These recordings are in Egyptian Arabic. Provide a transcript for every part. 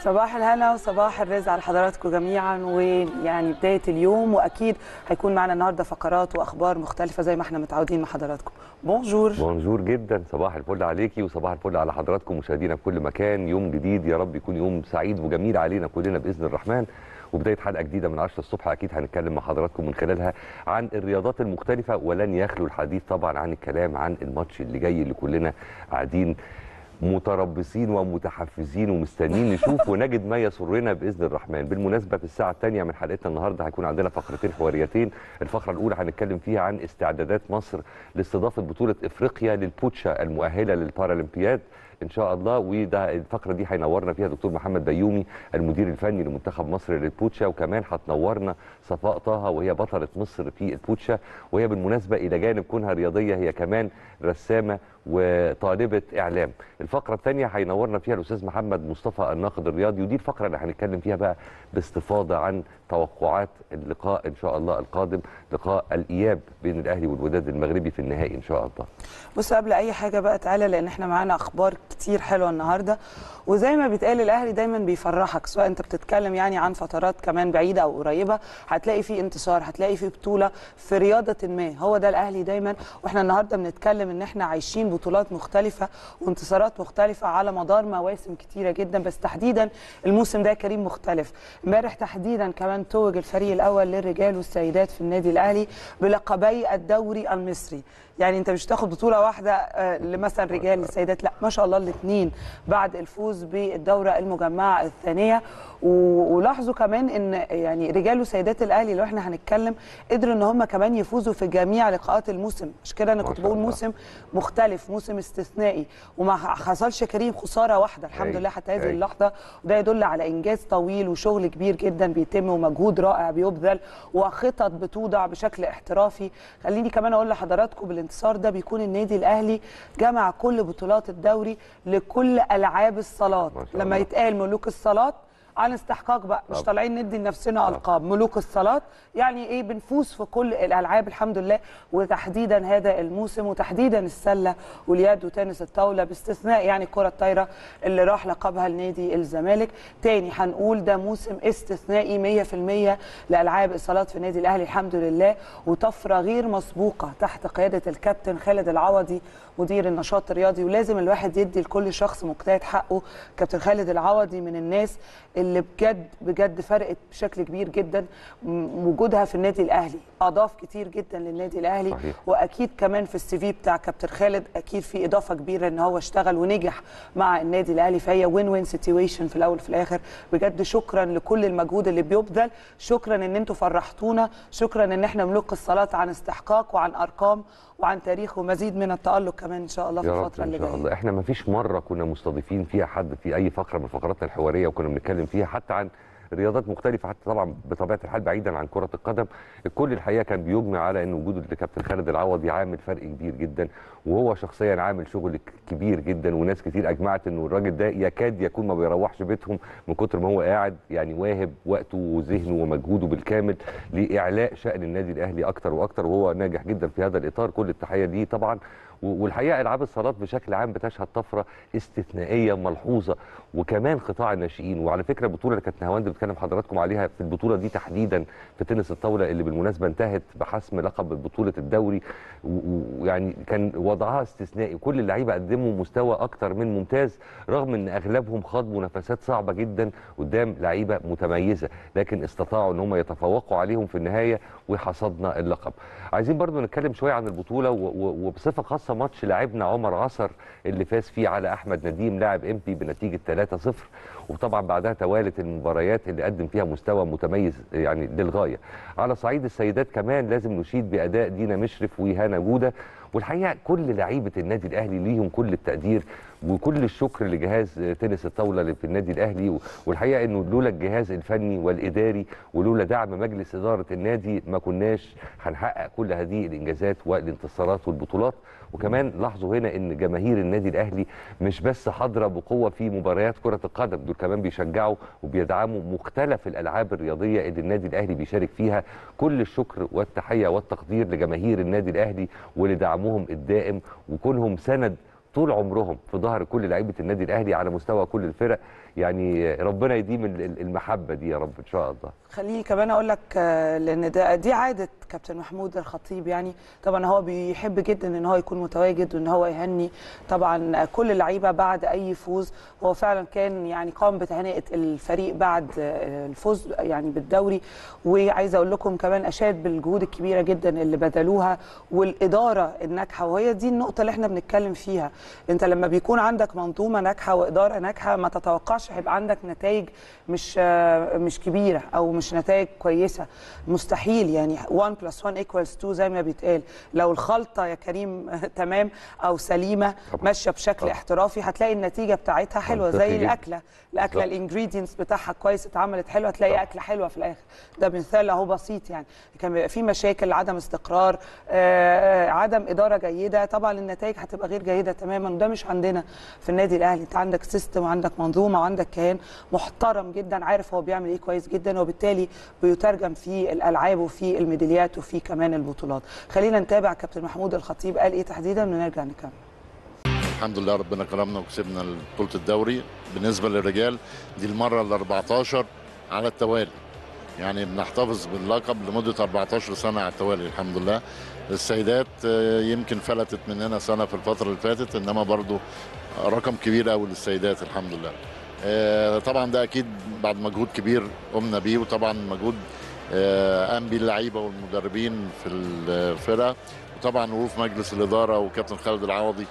صباح الهنا وصباح الرزق على حضراتكم جميعا ويعني بدايه اليوم واكيد هيكون معنا النهارده فقرات واخبار مختلفه زي ما احنا متعودين مع حضراتكم بونجور بونجور جدا صباح الفل عليكي وصباح الفل على حضراتكم مشاهدينا في كل مكان يوم جديد يا رب يكون يوم سعيد وجميل علينا كلنا باذن الرحمن وبدايه حلقه جديده من 10 الصبح اكيد هنتكلم مع حضراتكم من خلالها عن الرياضات المختلفه ولن يخلو الحديث طبعا عن الكلام عن الماتش اللي جاي اللي كلنا قاعدين متربصين ومتحفزين ومستنيين نشوف ونجد ما يسرنا باذن الرحمن بالمناسبه في الساعه الثانيه من حلقتنا النهارده هيكون عندنا فقرتين حواريتين الفقره الاولى هنتكلم فيها عن استعدادات مصر لاستضافه بطوله افريقيا للبوتشا المؤهله للبارالمبياد ان شاء الله وده الفقره دي هينورنا فيها دكتور محمد بيومي المدير الفني لمنتخب مصر للبوتشا وكمان هتنورنا صفاء طه وهي بطله مصر في البوتشا وهي بالمناسبه الى جانب كونها رياضيه هي كمان رسامه وطالبه اعلام الفقره الثانيه هينورنا فيها الاستاذ محمد مصطفى الناقد الرياضي ودي الفقره اللي هنتكلم فيها بقى باستفاضه عن توقعات اللقاء ان شاء الله القادم لقاء الاياب بين الاهلي والوداد المغربي في النهائي ان شاء الله بص قبل اي حاجه بقى تعالى لان احنا معانا اخبار كتير حلوه النهارده وزي ما بيتقال الاهلي دايما بيفرحك سواء انت بتتكلم يعني عن فترات كمان بعيده او قريبه هتلاقي في انتصار هتلاقي في بطوله في رياضه ما هو ده الاهلي دايما واحنا النهارده بنتكلم ان احنا عايشين بطولات مختلفه وانتصارات مختلفه على مدار مواسم كتيره جدا بس تحديدا الموسم ده كريم مختلف امبارح تحديدا كمان توج الفريق الاول للرجال والسيدات في النادي الاهلي بلقبي الدوري المصري يعني انت مش تاخد بطوله واحده لمثلا رجال السيدات لا ما شاء الله الاثنين بعد الفوز بالدوره المجمعه الثانيه ولاحظوا كمان ان يعني رجال وسيدات الاهلي لو احنا هنتكلم قدروا ان هم كمان يفوزوا في جميع لقاءات الموسم مش كده انا كنت بقول موسم مختلف موسم استثنائي وما حصلش كريم خساره واحده الحمد لله حتى هذه اللحظه وده يدل على انجاز طويل وشغل كبير جدا بيتم ومجهود رائع بيبذل وخطط بتوضع بشكل احترافي خليني كمان اقول لحضراتكم بالانتصار ده بيكون النادي الاهلي جمع كل بطولات الدوري لكل العاب الصالات لما يتقال ملوك الصالات عن استحقاق بقى مش طالعين ندي لنفسنا القاب ملوك الصالات يعني ايه بنفوز في كل الالعاب الحمد لله وتحديدا هذا الموسم وتحديدا السله واليد وتنس الطاوله باستثناء يعني الكره الطايره اللي راح لقبها لنادي الزمالك تاني هنقول ده موسم استثنائي 100% لالعاب الصالات في النادي الاهلي الحمد لله وطفره غير مسبوقه تحت قياده الكابتن خالد العوضي مدير النشاط الرياضي ولازم الواحد يدي لكل شخص مجتهد حقه كابتن خالد العوضي من الناس اللي بجد بجد فرقت بشكل كبير جدا وجودها في النادي الاهلي اضاف كتير جدا للنادي الاهلي صحيح. واكيد كمان في السي في بتاع كابتن خالد اكيد في اضافه كبيره ان هو اشتغل ونجح مع النادي الاهلي فهي وين وين سيتويشن في الاول وفي الاخر بجد شكرا لكل المجهود اللي بيبذل شكرا ان انتم فرحتونا شكرا ان احنا ملوك الصلاه عن استحقاق وعن ارقام وعن تاريخ ومزيد من التالق كمان ان شاء الله في الفتره اللي جايه ان شاء الله احنا ما فيش مره كنا مستضيفين فيها حد في اي فقره من فقراتنا الحواريه وكنا بنتكلم فيها حتى عن رياضات مختلفه حتى طبعا بطبيعه الحال بعيدا عن كره القدم الكل الحقيقه كان بيجمع على ان وجود الكابتن خالد العوضي عامل فرق كبير جدا وهو شخصيا عامل شغل كبير جدا وناس كتير اجمعت انه الراجل ده يكاد يكون ما بيروحش بيتهم من كتر ما هو قاعد يعني واهب وقته وذهنه ومجهوده بالكامل لاعلاء شان النادي الاهلي اكتر واكتر وهو ناجح جدا في هذا الاطار كل التحيه ليه طبعا والحقيقه العاب الصالات بشكل عام بتشهد طفره استثنائيه ملحوظه وكمان قطاع الناشئين وعلى فكره البطوله اللي كانت نهاوند بتكلم حضراتكم عليها في البطوله دي تحديدا في تنس الطاوله اللي بالمناسبه انتهت بحسم لقب بطوله الدوري ويعني كان وضعها استثنائي كل اللعيبه قدموا مستوى اكتر من ممتاز رغم ان اغلبهم خاض منافسات صعبه جدا قدام لعيبه متميزه لكن استطاعوا ان هم يتفوقوا عليهم في النهايه وحصدنا اللقب عايزين برضو نتكلم شويه عن البطوله وبصفه خاصه ماتش لاعبنا عمر عصر اللي فاز فيه على احمد نديم لاعب امبي بنتيجه 3-0 وطبعا بعدها توالت المباريات اللي قدم فيها مستوى متميز يعني للغايه على صعيد السيدات كمان لازم نشيد باداء دينا مشرف وهانا جوده والحقيقه كل لعيبه النادي الاهلي ليهم كل التقدير وكل الشكر لجهاز تنس الطاوله اللي في النادي الاهلي والحقيقه انه لولا الجهاز الفني والاداري ولولا دعم مجلس اداره النادي ما كناش هنحقق كل هذه الانجازات والانتصارات والبطولات وكمان لاحظوا هنا ان جماهير النادي الاهلي مش بس حاضره بقوه في مباريات كره القدم دول كمان بيشجعوا وبيدعموا مختلف الالعاب الرياضيه اللي النادي الاهلي بيشارك فيها كل الشكر والتحيه والتقدير لجماهير النادي الاهلي ولدعمهم الدائم وكونهم سند طول عمرهم في ظهر كل لعيبه النادي الاهلي على مستوى كل الفرق يعني ربنا يديم ال- ال- المحبه دي يا رب ان شاء الله خليني كمان اقول لك آه، لان ده دي عاده كابتن محمود الخطيب يعني طبعا هو بيحب جدا ان هو يكون متواجد وان هو يهني طبعا كل اللعيبه بعد اي فوز هو فعلا كان يعني قام بتهنئه الفريق بعد آه، الفوز يعني بالدوري وعايزه اقول لكم كمان اشاد بالجهود الكبيره جدا اللي بذلوها والاداره الناجحه وهي دي النقطه اللي احنا بنتكلم فيها انت لما بيكون عندك منظومه ناجحه واداره ناجحه ما تتوقعش هيبقى عندك نتائج مش آه، مش كبيره او مش نتائج كويسه مستحيل يعني 1 بلس 1 ايكوالز 2 زي ما بيتقال لو الخلطه يا كريم تمام او سليمه طبعا. ماشيه بشكل طبعا. احترافي هتلاقي النتيجه بتاعتها حلوه منطقي زي جدا. الاكله الاكله بالظبط. الانجريدينتس بتاعها كويس اتعملت حلوه هتلاقي طبعا. اكله حلوه في الاخر ده مثال اهو بسيط يعني كان بيبقى في مشاكل عدم استقرار آه، عدم اداره جيده طبعا النتائج هتبقى غير جيده تماما وده مش عندنا في النادي الاهلي انت عندك سيستم وعندك منظومه وعندك كيان محترم جدا عارف هو بيعمل ايه كويس جدا وبالتالي بيترجم في الالعاب وفي الميداليات وفي كمان البطولات خلينا نتابع كابتن محمود الخطيب قال ايه تحديدا ونرجع نكمل الحمد لله ربنا كرمنا وكسبنا بطولة الدوري بالنسبة للرجال دي المرة ال 14 على التوالي يعني بنحتفظ باللقب لمدة 14 سنة على التوالي الحمد لله السيدات آه، يمكن فلتت مننا سنة في الفترة اللي فاتت إنما برضو رقم كبير قوي للسيدات الحمد لله آه، طبعا ده أكيد بعد مجهود كبير قمنا بيه وطبعا مجهود آه، قام بيه اللعيبة والمدربين في الفرقة وطبعا وقوف مجلس الإدارة وكابتن خالد العوضي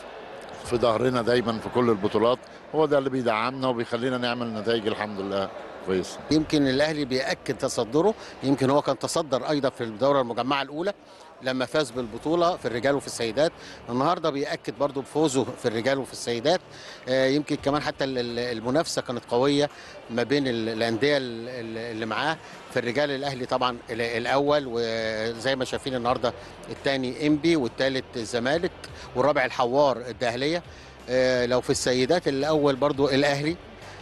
في ظهرنا دايما في كل البطولات هو ده اللي بيدعمنا وبيخلينا نعمل نتائج الحمد لله كويسه يمكن الاهلي بياكد تصدره يمكن هو كان تصدر ايضا في الدوره المجمعه الاولى لما فاز بالبطوله في الرجال وفي السيدات النهارده بياكد برضو بفوزه في الرجال وفي السيدات آه، يمكن كمان حتى ال- ال- المنافسه كانت قويه ما بين ال- الانديه ال- ال- اللي معاه في الرجال الاهلي طبعا ال- الاول وزي ما شايفين النهارده الثاني انبي والثالث الزمالك والرابع الحوار الداهليه آه، لو في السيدات الاول برضو الاهلي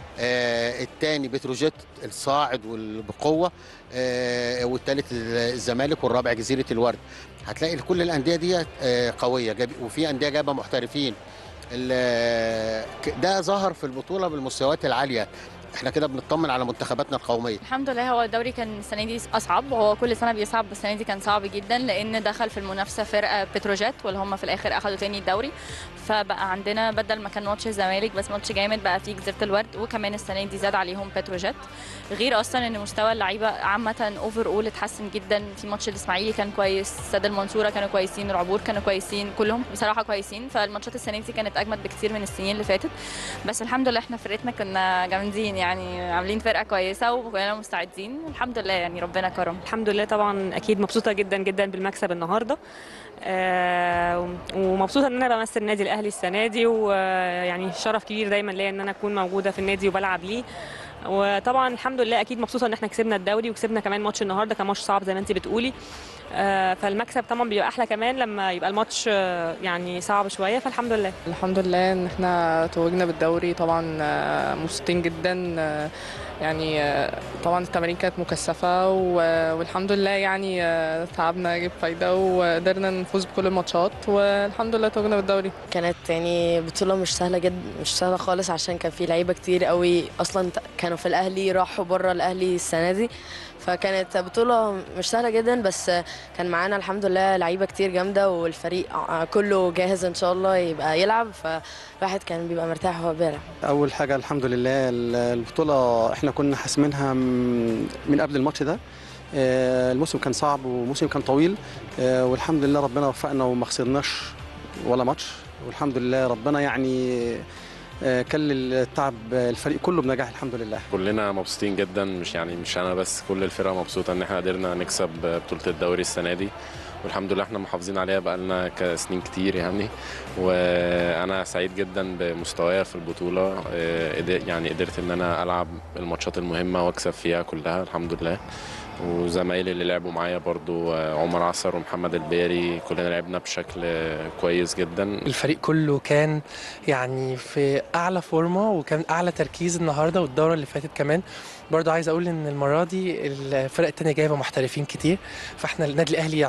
آه، الثاني بتروجيت الصاعد وال- بقوه آه، والثالث الزمالك والرابع جزيره الورد هتلاقي كل الانديه دي آه، قويه جاب- وفي انديه جايبه محترفين ال- ك- ده ظهر في البطوله بالمستويات العاليه احنا كده بنطمن على منتخباتنا القوميه الحمد لله هو الدوري كان السنه دي اصعب هو كل سنه بيصعب بس السنه دي كان صعب جدا لان دخل في المنافسه فرقه بتروجيت واللي هم في الاخر اخذوا تاني الدوري فبقى عندنا بدل ما كان ماتش الزمالك بس ماتش جامد بقى فيه جزيره الورد وكمان السنه دي زاد عليهم بتروجيت غير اصلا ان مستوى اللعيبه عامه اوفر اول اتحسن جدا في ماتش الاسماعيلي كان كويس سد المنصوره كانوا كويسين العبور كانوا كويسين كلهم بصراحه كويسين فالماتشات السنه دي كانت اجمد بكتير من السنين اللي فاتت بس الحمد لله احنا فرقتنا كنا جامدين يعني عاملين فرقه كويسه وكلنا مستعدين الحمد لله يعني ربنا كرم الحمد لله طبعا اكيد مبسوطه جدا جدا بالمكسب النهارده آه، ومبسوطه ان انا بمثل النادي الاهلي السنه دي ويعني شرف كبير دايما ليا ان انا اكون موجوده في النادي وبلعب ليه وطبعا الحمد لله اكيد مبسوطه ان احنا كسبنا الدوري وكسبنا كمان ماتش النهارده كان ماتش صعب زي ما انت بتقولي آه، فالمكسب طبعا بيبقى احلى كمان لما يبقى الماتش آه، يعني صعب شويه فالحمد لله الحمد لله ان احنا توجنا بالدوري طبعا آه، مبسوطين جدا آه، يعني آه، طبعا التمارين كانت مكثفه و- والحمد لله يعني آه، تعبنا جاب فايده وقدرنا نفوز بكل الماتشات والحمد لله توجنا بالدوري كانت يعني بطولة مش سهلة جدا مش سهلة خالص عشان كان في لعيبة كتير قوي أصلا كانوا في الأهلي راحوا بره الأهلي السنة دي فكانت بطولة مش سهلة جدا بس كان معانا الحمد لله لعيبة كتير جامدة والفريق كله جاهز إن شاء الله يبقى يلعب فالواحد كان بيبقى مرتاح وهو بيلعب اول حاجه الحمد لله البطوله احنا كنا حاسمينها من من قبل الماتش ده آه، الموسم كان صعب وموسم كان طويل آه، والحمد لله ربنا وفقنا وما خسرناش ولا ماتش والحمد لله ربنا يعني آه، كلل التعب الفريق كله بنجاح الحمد لله كلنا مبسوطين جدا مش يعني مش انا بس كل الفرقه مبسوطه ان احنا قدرنا نكسب بطوله الدوري السنه دي والحمد لله احنا محافظين عليها بقالنا كسنين كتير يعني وانا سعيد جدا بمستوايا في البطوله آه، قدر- يعني قدرت ان انا العب الماتشات المهمه واكسب فيها كلها الحمد لله وزمايلي اللي لعبوا معايا برضو آه، عمر عصر ومحمد الباري كلنا لعبنا بشكل آه، كويس جدا الفريق كله كان يعني في اعلى فورمه وكان اعلى تركيز النهارده والدوره اللي فاتت كمان برضه عايز اقول ان المره دي الفرق التانية جايبه محترفين كتير فاحنا النادي الاهلي يعتبر النادي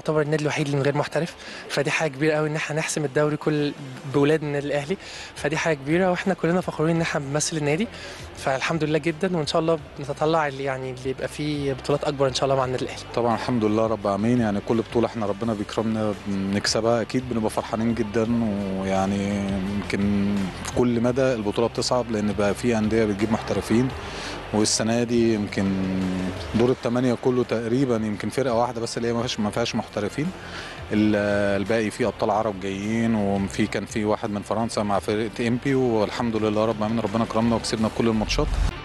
الوحيد اللي من غير محترف فدي حاجه كبيره قوي ان احنا نحسم الدوري كل بولاد النادي الاهلي فدي حاجه كبيره واحنا كلنا فخورين ان احنا بنمثل النادي فالحمد لله جدا وان شاء الله نتطلع اللي يعني اللي يبقى فيه بطولات اكبر ان شاء الله مع النادي الاهلي طبعا الحمد لله رب العالمين يعني كل بطوله احنا ربنا بيكرمنا بنكسبها اكيد بنبقى فرحانين جدا ويعني يمكن في كل مدى البطوله بتصعب لان بقى في انديه بتجيب محترفين والسنه دي يمكن دور الثمانيه كله تقريبا يمكن فرقه واحده بس اللي هي ما فيهاش ما فيهاش محترفين ال- الباقي فيه ابطال عرب جايين وفي كان في واحد من فرنسا مع فرقه امبي والحمد لله رب العالمين ربنا كرمنا وكسبنا كل الماتشات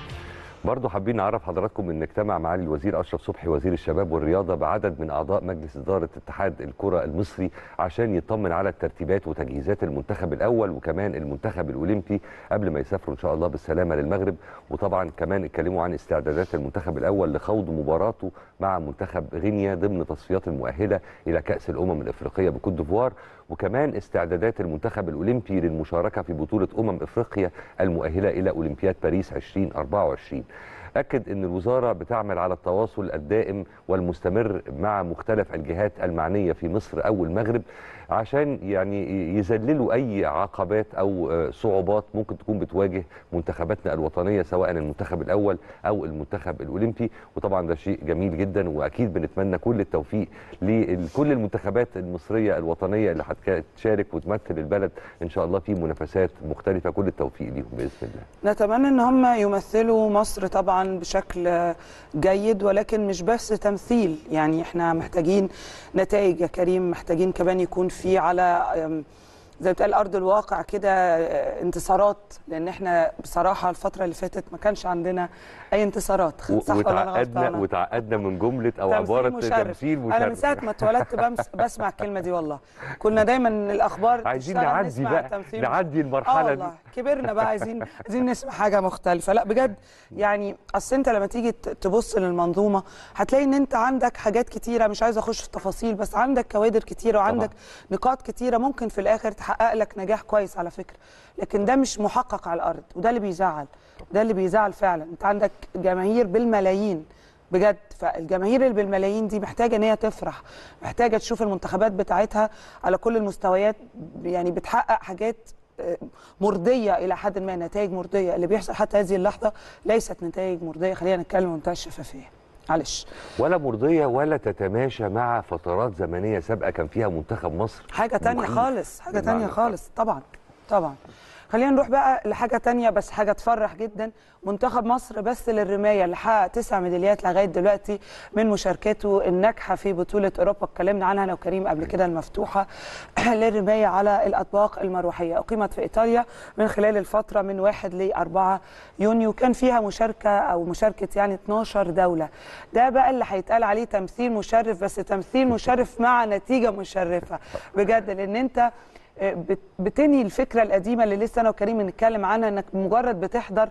برضه حابين نعرف حضراتكم ان اجتمع معالي الوزير اشرف صبحي وزير الشباب والرياضه بعدد من اعضاء مجلس اداره اتحاد الكره المصري عشان يطمن على الترتيبات وتجهيزات المنتخب الاول وكمان المنتخب الاولمبي قبل ما يسافروا ان شاء الله بالسلامه للمغرب وطبعا كمان اتكلموا عن استعدادات المنتخب الاول لخوض مباراته مع منتخب غينيا ضمن تصفيات المؤهله الى كاس الامم الافريقيه بكوت ديفوار وكمان استعدادات المنتخب الاولمبي للمشاركه في بطوله امم افريقيا المؤهله الى اولمبياد باريس 2024 اكد ان الوزاره بتعمل على التواصل الدائم والمستمر مع مختلف الجهات المعنيه في مصر او المغرب عشان يعني يذللوا اي عقبات او آه، صعوبات ممكن تكون بتواجه منتخباتنا الوطنيه سواء المنتخب الاول او المنتخب الاولمبي وطبعا ده شيء جميل جدا واكيد بنتمنى كل التوفيق لكل المنتخبات المصريه الوطنيه اللي هتشارك وتمثل البلد ان شاء الله في منافسات مختلفه كل التوفيق ليهم باذن الله نتمنى ان هم يمثلوا مصر طبعا بشكل جيد ولكن مش بس تمثيل يعني احنا محتاجين نتائج يا كريم محتاجين كمان يكون في على أم، زي ما بتقال ارض الواقع كده أه، انتصارات لان احنا بصراحه الفتره اللي فاتت ما كانش عندنا اي انتصارات و- صح ولا انا وتعقدنا غلطانه وتعقدنا من جمله او تمثيل عباره مشرف. تمثيل انا من ساعه مشرف ما اتولدت بمس... بسمع الكلمه دي والله كنا دايما الاخبار عايزين تشتغل نعدي نسمع بقى تمثيل نعدي اه المرحله دي والله كبرنا بقى عايزين عايزين نسمع حاجه مختلفه لا بجد يعني اصل انت لما تيجي ت- تبص للمنظومه هتلاقي ان انت عندك حاجات كتيره مش عايزه اخش في تفاصيل بس عندك كوادر كتيره وعندك نقاط كتيره ممكن في الاخر تحقق لك نجاح كويس على فكره لكن ده مش محقق على الارض وده اللي بيزعل ده اللي بيزعل فعلا انت عندك جماهير بالملايين بجد فالجماهير اللي بالملايين دي محتاجه ان هي تفرح محتاجه تشوف المنتخبات بتاعتها على كل المستويات يعني بتحقق حاجات آه، مرضيه الى حد ما نتائج مرضيه اللي بيحصل حتى هذه اللحظه ليست نتائج مرضيه خلينا نتكلم بمنتهى الشفافيه معلش ولا مرضيه ولا تتماشى مع فترات زمنيه سابقه كان فيها منتخب مصر حاجه تانية مخيف خالص حاجه بالمعنى تانية خالص طبعا طبعا خلينا نروح بقى لحاجه تانية بس حاجه تفرح جدا منتخب مصر بس للرمايه اللي حقق تسع ميداليات لغايه دلوقتي من مشاركته الناجحه في بطوله اوروبا اتكلمنا عنها انا وكريم قبل كده المفتوحه للرمايه على الاطباق المروحيه اقيمت في ايطاليا من خلال الفتره من 1 ل 4 يونيو كان فيها مشاركه او مشاركه يعني 12 دوله ده بقى اللي هيتقال عليه تمثيل مشرف بس تمثيل مشرف مع نتيجه مشرفه بجد لان انت بت- بتنهي الفكره القديمه اللي لسه انا وكريم بنتكلم عنها انك مجرد بتحضر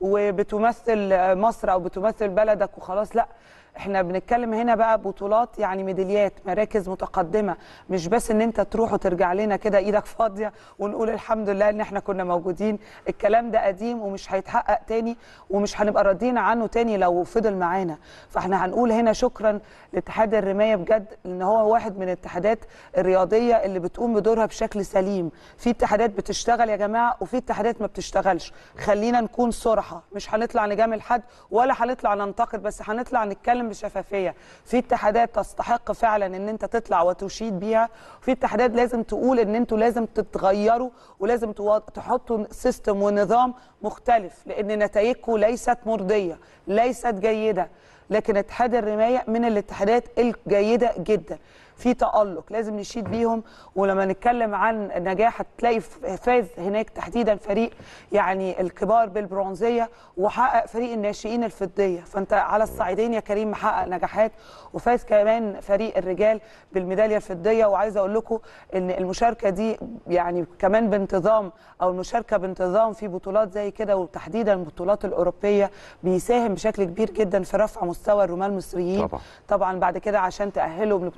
وبتمثل مصر او بتمثل بلدك وخلاص لا احنا بنتكلم هنا بقى بطولات يعني ميداليات مراكز متقدمه مش بس ان انت تروح وترجع لنا كده ايدك فاضيه ونقول الحمد لله ان احنا كنا موجودين الكلام ده قديم ومش هيتحقق تاني ومش هنبقى راضيين عنه تاني لو فضل معانا فاحنا هنقول هنا شكرا لاتحاد الرمايه بجد ان هو واحد من الاتحادات الرياضيه اللي بتقوم بدورها بشكل سليم في اتحادات بتشتغل يا جماعه وفي اتحادات ما بتشتغلش خلينا نكون صراحه مش هنطلع نجامل حد ولا هنطلع ننتقد بس هنطلع نتكلم بشفافيه في اتحادات تستحق فعلا ان انت تطلع وتشيد بيها وفي اتحادات لازم تقول ان انتوا لازم تتغيروا ولازم تو- تحطوا سيستم ونظام مختلف لان نتائجكم ليست مرضيه ليست جيده لكن اتحاد الرمايه من الاتحادات الجيده جدا في تألق لازم نشيد بيهم ولما نتكلم عن نجاح هتلاقي ف- فاز هناك تحديدا فريق يعني الكبار بالبرونزيه وحقق فريق الناشئين الفضيه فانت على الصعيدين يا كريم محقق نجاحات وفاز كمان فريق الرجال بالميداليه الفضيه وعايزه اقول لكم ان المشاركه دي يعني كمان بانتظام او المشاركه بانتظام في بطولات زي كده وتحديدا البطولات الاوروبيه بيساهم بشكل كبير جدا في رفع مستوى الرماة المصريين طبعا. طبعا بعد كده عشان تأهلوا لبطولات العالم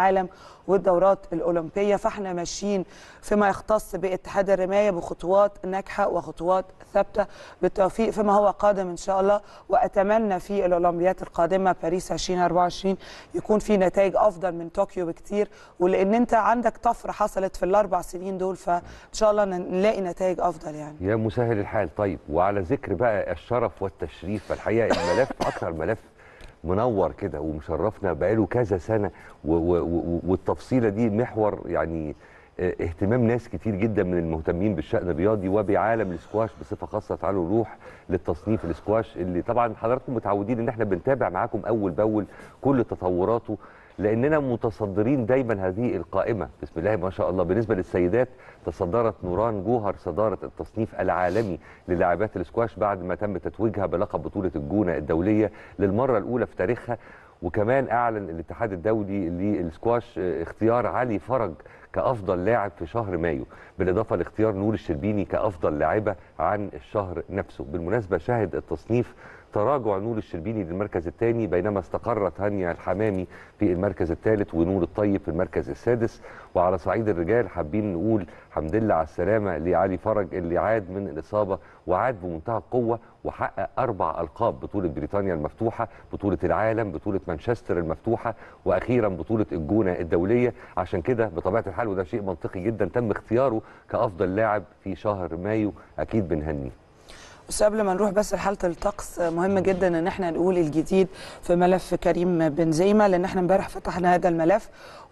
العالم والدورات الاولمبيه فاحنا ماشيين فيما يختص باتحاد الرمايه بخطوات ناجحه وخطوات ثابته بالتوفيق فيما هو قادم ان شاء الله واتمنى في الاولمبيات القادمه باريس 2024 يكون في نتائج افضل من طوكيو بكتير ولان انت عندك طفره حصلت في الاربع سنين دول فان شاء الله نلاقي نتائج افضل يعني يا مسهل الحال طيب وعلى ذكر بقى الشرف والتشريف فالحقيقه الملف اكثر ملف منور كده ومشرفنا بقاله كذا سنه و و و والتفصيله دي محور يعني اه اهتمام ناس كتير جدا من المهتمين بالشأن الرياضي وبعالم الاسكواش بصفه خاصه تعالوا نروح للتصنيف الاسكواش اللي طبعا حضراتكم متعودين ان احنا بنتابع معاكم اول باول كل تطوراته لاننا متصدرين دايما هذه القائمه بسم الله ما شاء الله بالنسبه للسيدات تصدرت نوران جوهر صداره التصنيف العالمي للاعبات الاسكواش بعد ما تم تتويجها بلقب بطوله الجونه الدوليه للمره الاولى في تاريخها وكمان اعلن الاتحاد الدولي للسكواش اختيار علي فرج كافضل لاعب في شهر مايو بالاضافه لاختيار نور الشربيني كافضل لاعبه عن الشهر نفسه بالمناسبه شهد التصنيف تراجع نور الشربيني للمركز الثاني بينما استقرت هانيا الحمامي في المركز الثالث ونور الطيب في المركز السادس وعلى صعيد الرجال حابين نقول حمد لله على السلامه لعلي فرج اللي عاد من الاصابه وعاد بمنتهى القوه وحقق اربع القاب بطوله بريطانيا المفتوحه بطوله العالم بطوله مانشستر المفتوحه واخيرا بطوله الجونه الدوليه عشان كده بطبيعه الحال وده شيء منطقي جدا تم اختياره كافضل لاعب في شهر مايو اكيد بنهنيه بس قبل ما نروح بس لحاله الطقس مهم جدا ان احنا نقول الجديد في ملف كريم بنزيما لان احنا امبارح فتحنا هذا الملف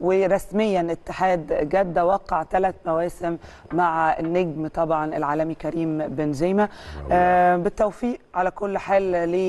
ورسميا اتحاد جده وقع ثلاث مواسم مع النجم طبعا العالمي كريم بنزيما آه بالتوفيق على كل حال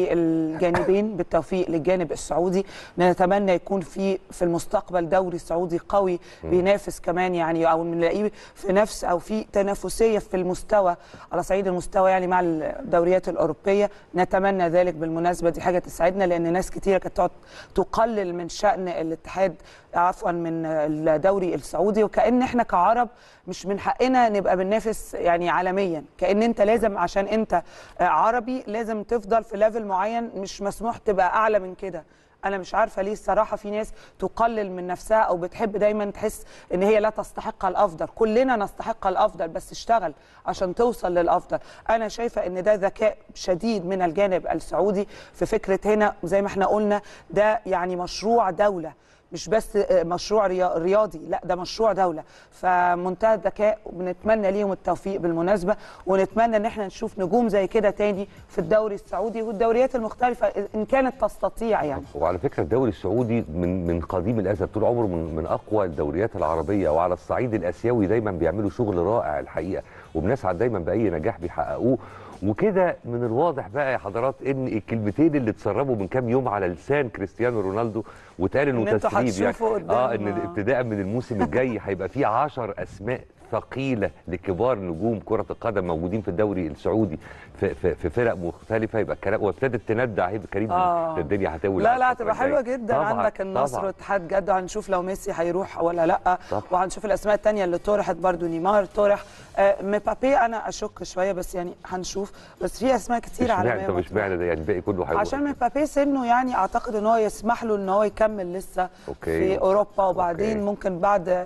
للجانبين بالتوفيق للجانب السعودي نتمنى يكون في في المستقبل دوري سعودي قوي بينافس كمان يعني او نلاقيه في نفس او في تنافسيه في المستوى على صعيد المستوى يعني مع الدوريات الاوروبيه نتمنى ذلك بالمناسبه دي حاجه تسعدنا لان ناس كتيره كانت تقعد تقلل من شان الاتحاد عفوا من الدوري السعودي وكان احنا كعرب مش من حقنا نبقى بننافس يعني عالميا كان انت لازم عشان انت عربي لازم تفضل في ليفل معين مش مسموح تبقى اعلى من كده انا مش عارفه ليه الصراحه في ناس تقلل من نفسها او بتحب دايما تحس ان هي لا تستحق الافضل كلنا نستحق الافضل بس اشتغل عشان توصل للافضل انا شايفه ان ده ذكاء شديد من الجانب السعودي في فكره هنا زي ما احنا قلنا ده يعني مشروع دوله مش بس مشروع رياضي لا ده مشروع دوله فمنتهى الذكاء وبنتمنى ليهم التوفيق بالمناسبه ونتمنى ان احنا نشوف نجوم زي كده تاني في الدوري السعودي والدوريات المختلفه ان كانت تستطيع يعني وعلى فكره الدوري السعودي من من قديم الازل طول عمره من, من اقوى الدوريات العربيه وعلى الصعيد الاسيوي دايما بيعملوا شغل رائع الحقيقه وبنسعد دايما باي نجاح بيحققوه وكده من الواضح بقى يا حضرات ان الكلمتين اللي اتسربوا من كام يوم على لسان كريستيانو رونالدو واتقال انه تسريب يعني اه ان ابتداء من الموسم الجاي هيبقى فيه 10 اسماء ثقيله لكبار نجوم كره القدم موجودين في الدوري السعودي في, في, في فرق مختلفه يبقى الكلام وابتدت تندع هي كريم آه. الدنيا هتولع لا لا هتبقى حلوه جدا طبعًا عندك النصر واتحاد جده هنشوف لو ميسي هيروح ولا لا طبعًا. وهنشوف الاسماء الثانيه اللي طرحت برضو نيمار طرح آه مبابي انا اشك شويه بس يعني هنشوف بس في اسماء كتير عالميه طب اشمعنى ده يعني الباقي كله هيروح عشان مبابي سنه يعني اعتقد ان هو يسمح له ان هو يكمل لسه أوكي. في اوروبا وبعدين أوكي. ممكن بعد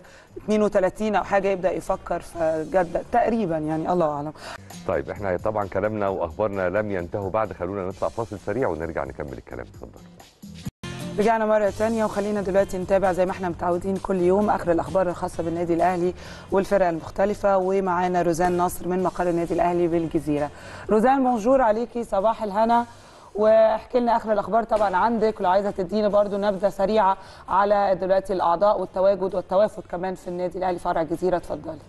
32 او حاجه يبدا يفكر في جده تقريبا يعني الله اعلم طيب احنا طبعا كلامنا واخبارنا لم ينتهوا بعد خلونا نطلع فاصل سريع ونرجع نكمل الكلام اتفضل رجعنا مرة تانية وخلينا دلوقتي نتابع زي ما احنا متعودين كل يوم آخر الأخبار الخاصة بالنادي الأهلي والفرق المختلفة ومعانا روزان نصر من مقر النادي الأهلي بالجزيرة. روزان بونجور عليكي صباح الهنا واحكي لنا آخر الأخبار طبعا عندك ولو عايزة تدينا برضو نبذة سريعة على دلوقتي الأعضاء والتواجد والتوافد كمان في النادي الأهلي فرع الجزيرة اتفضلي.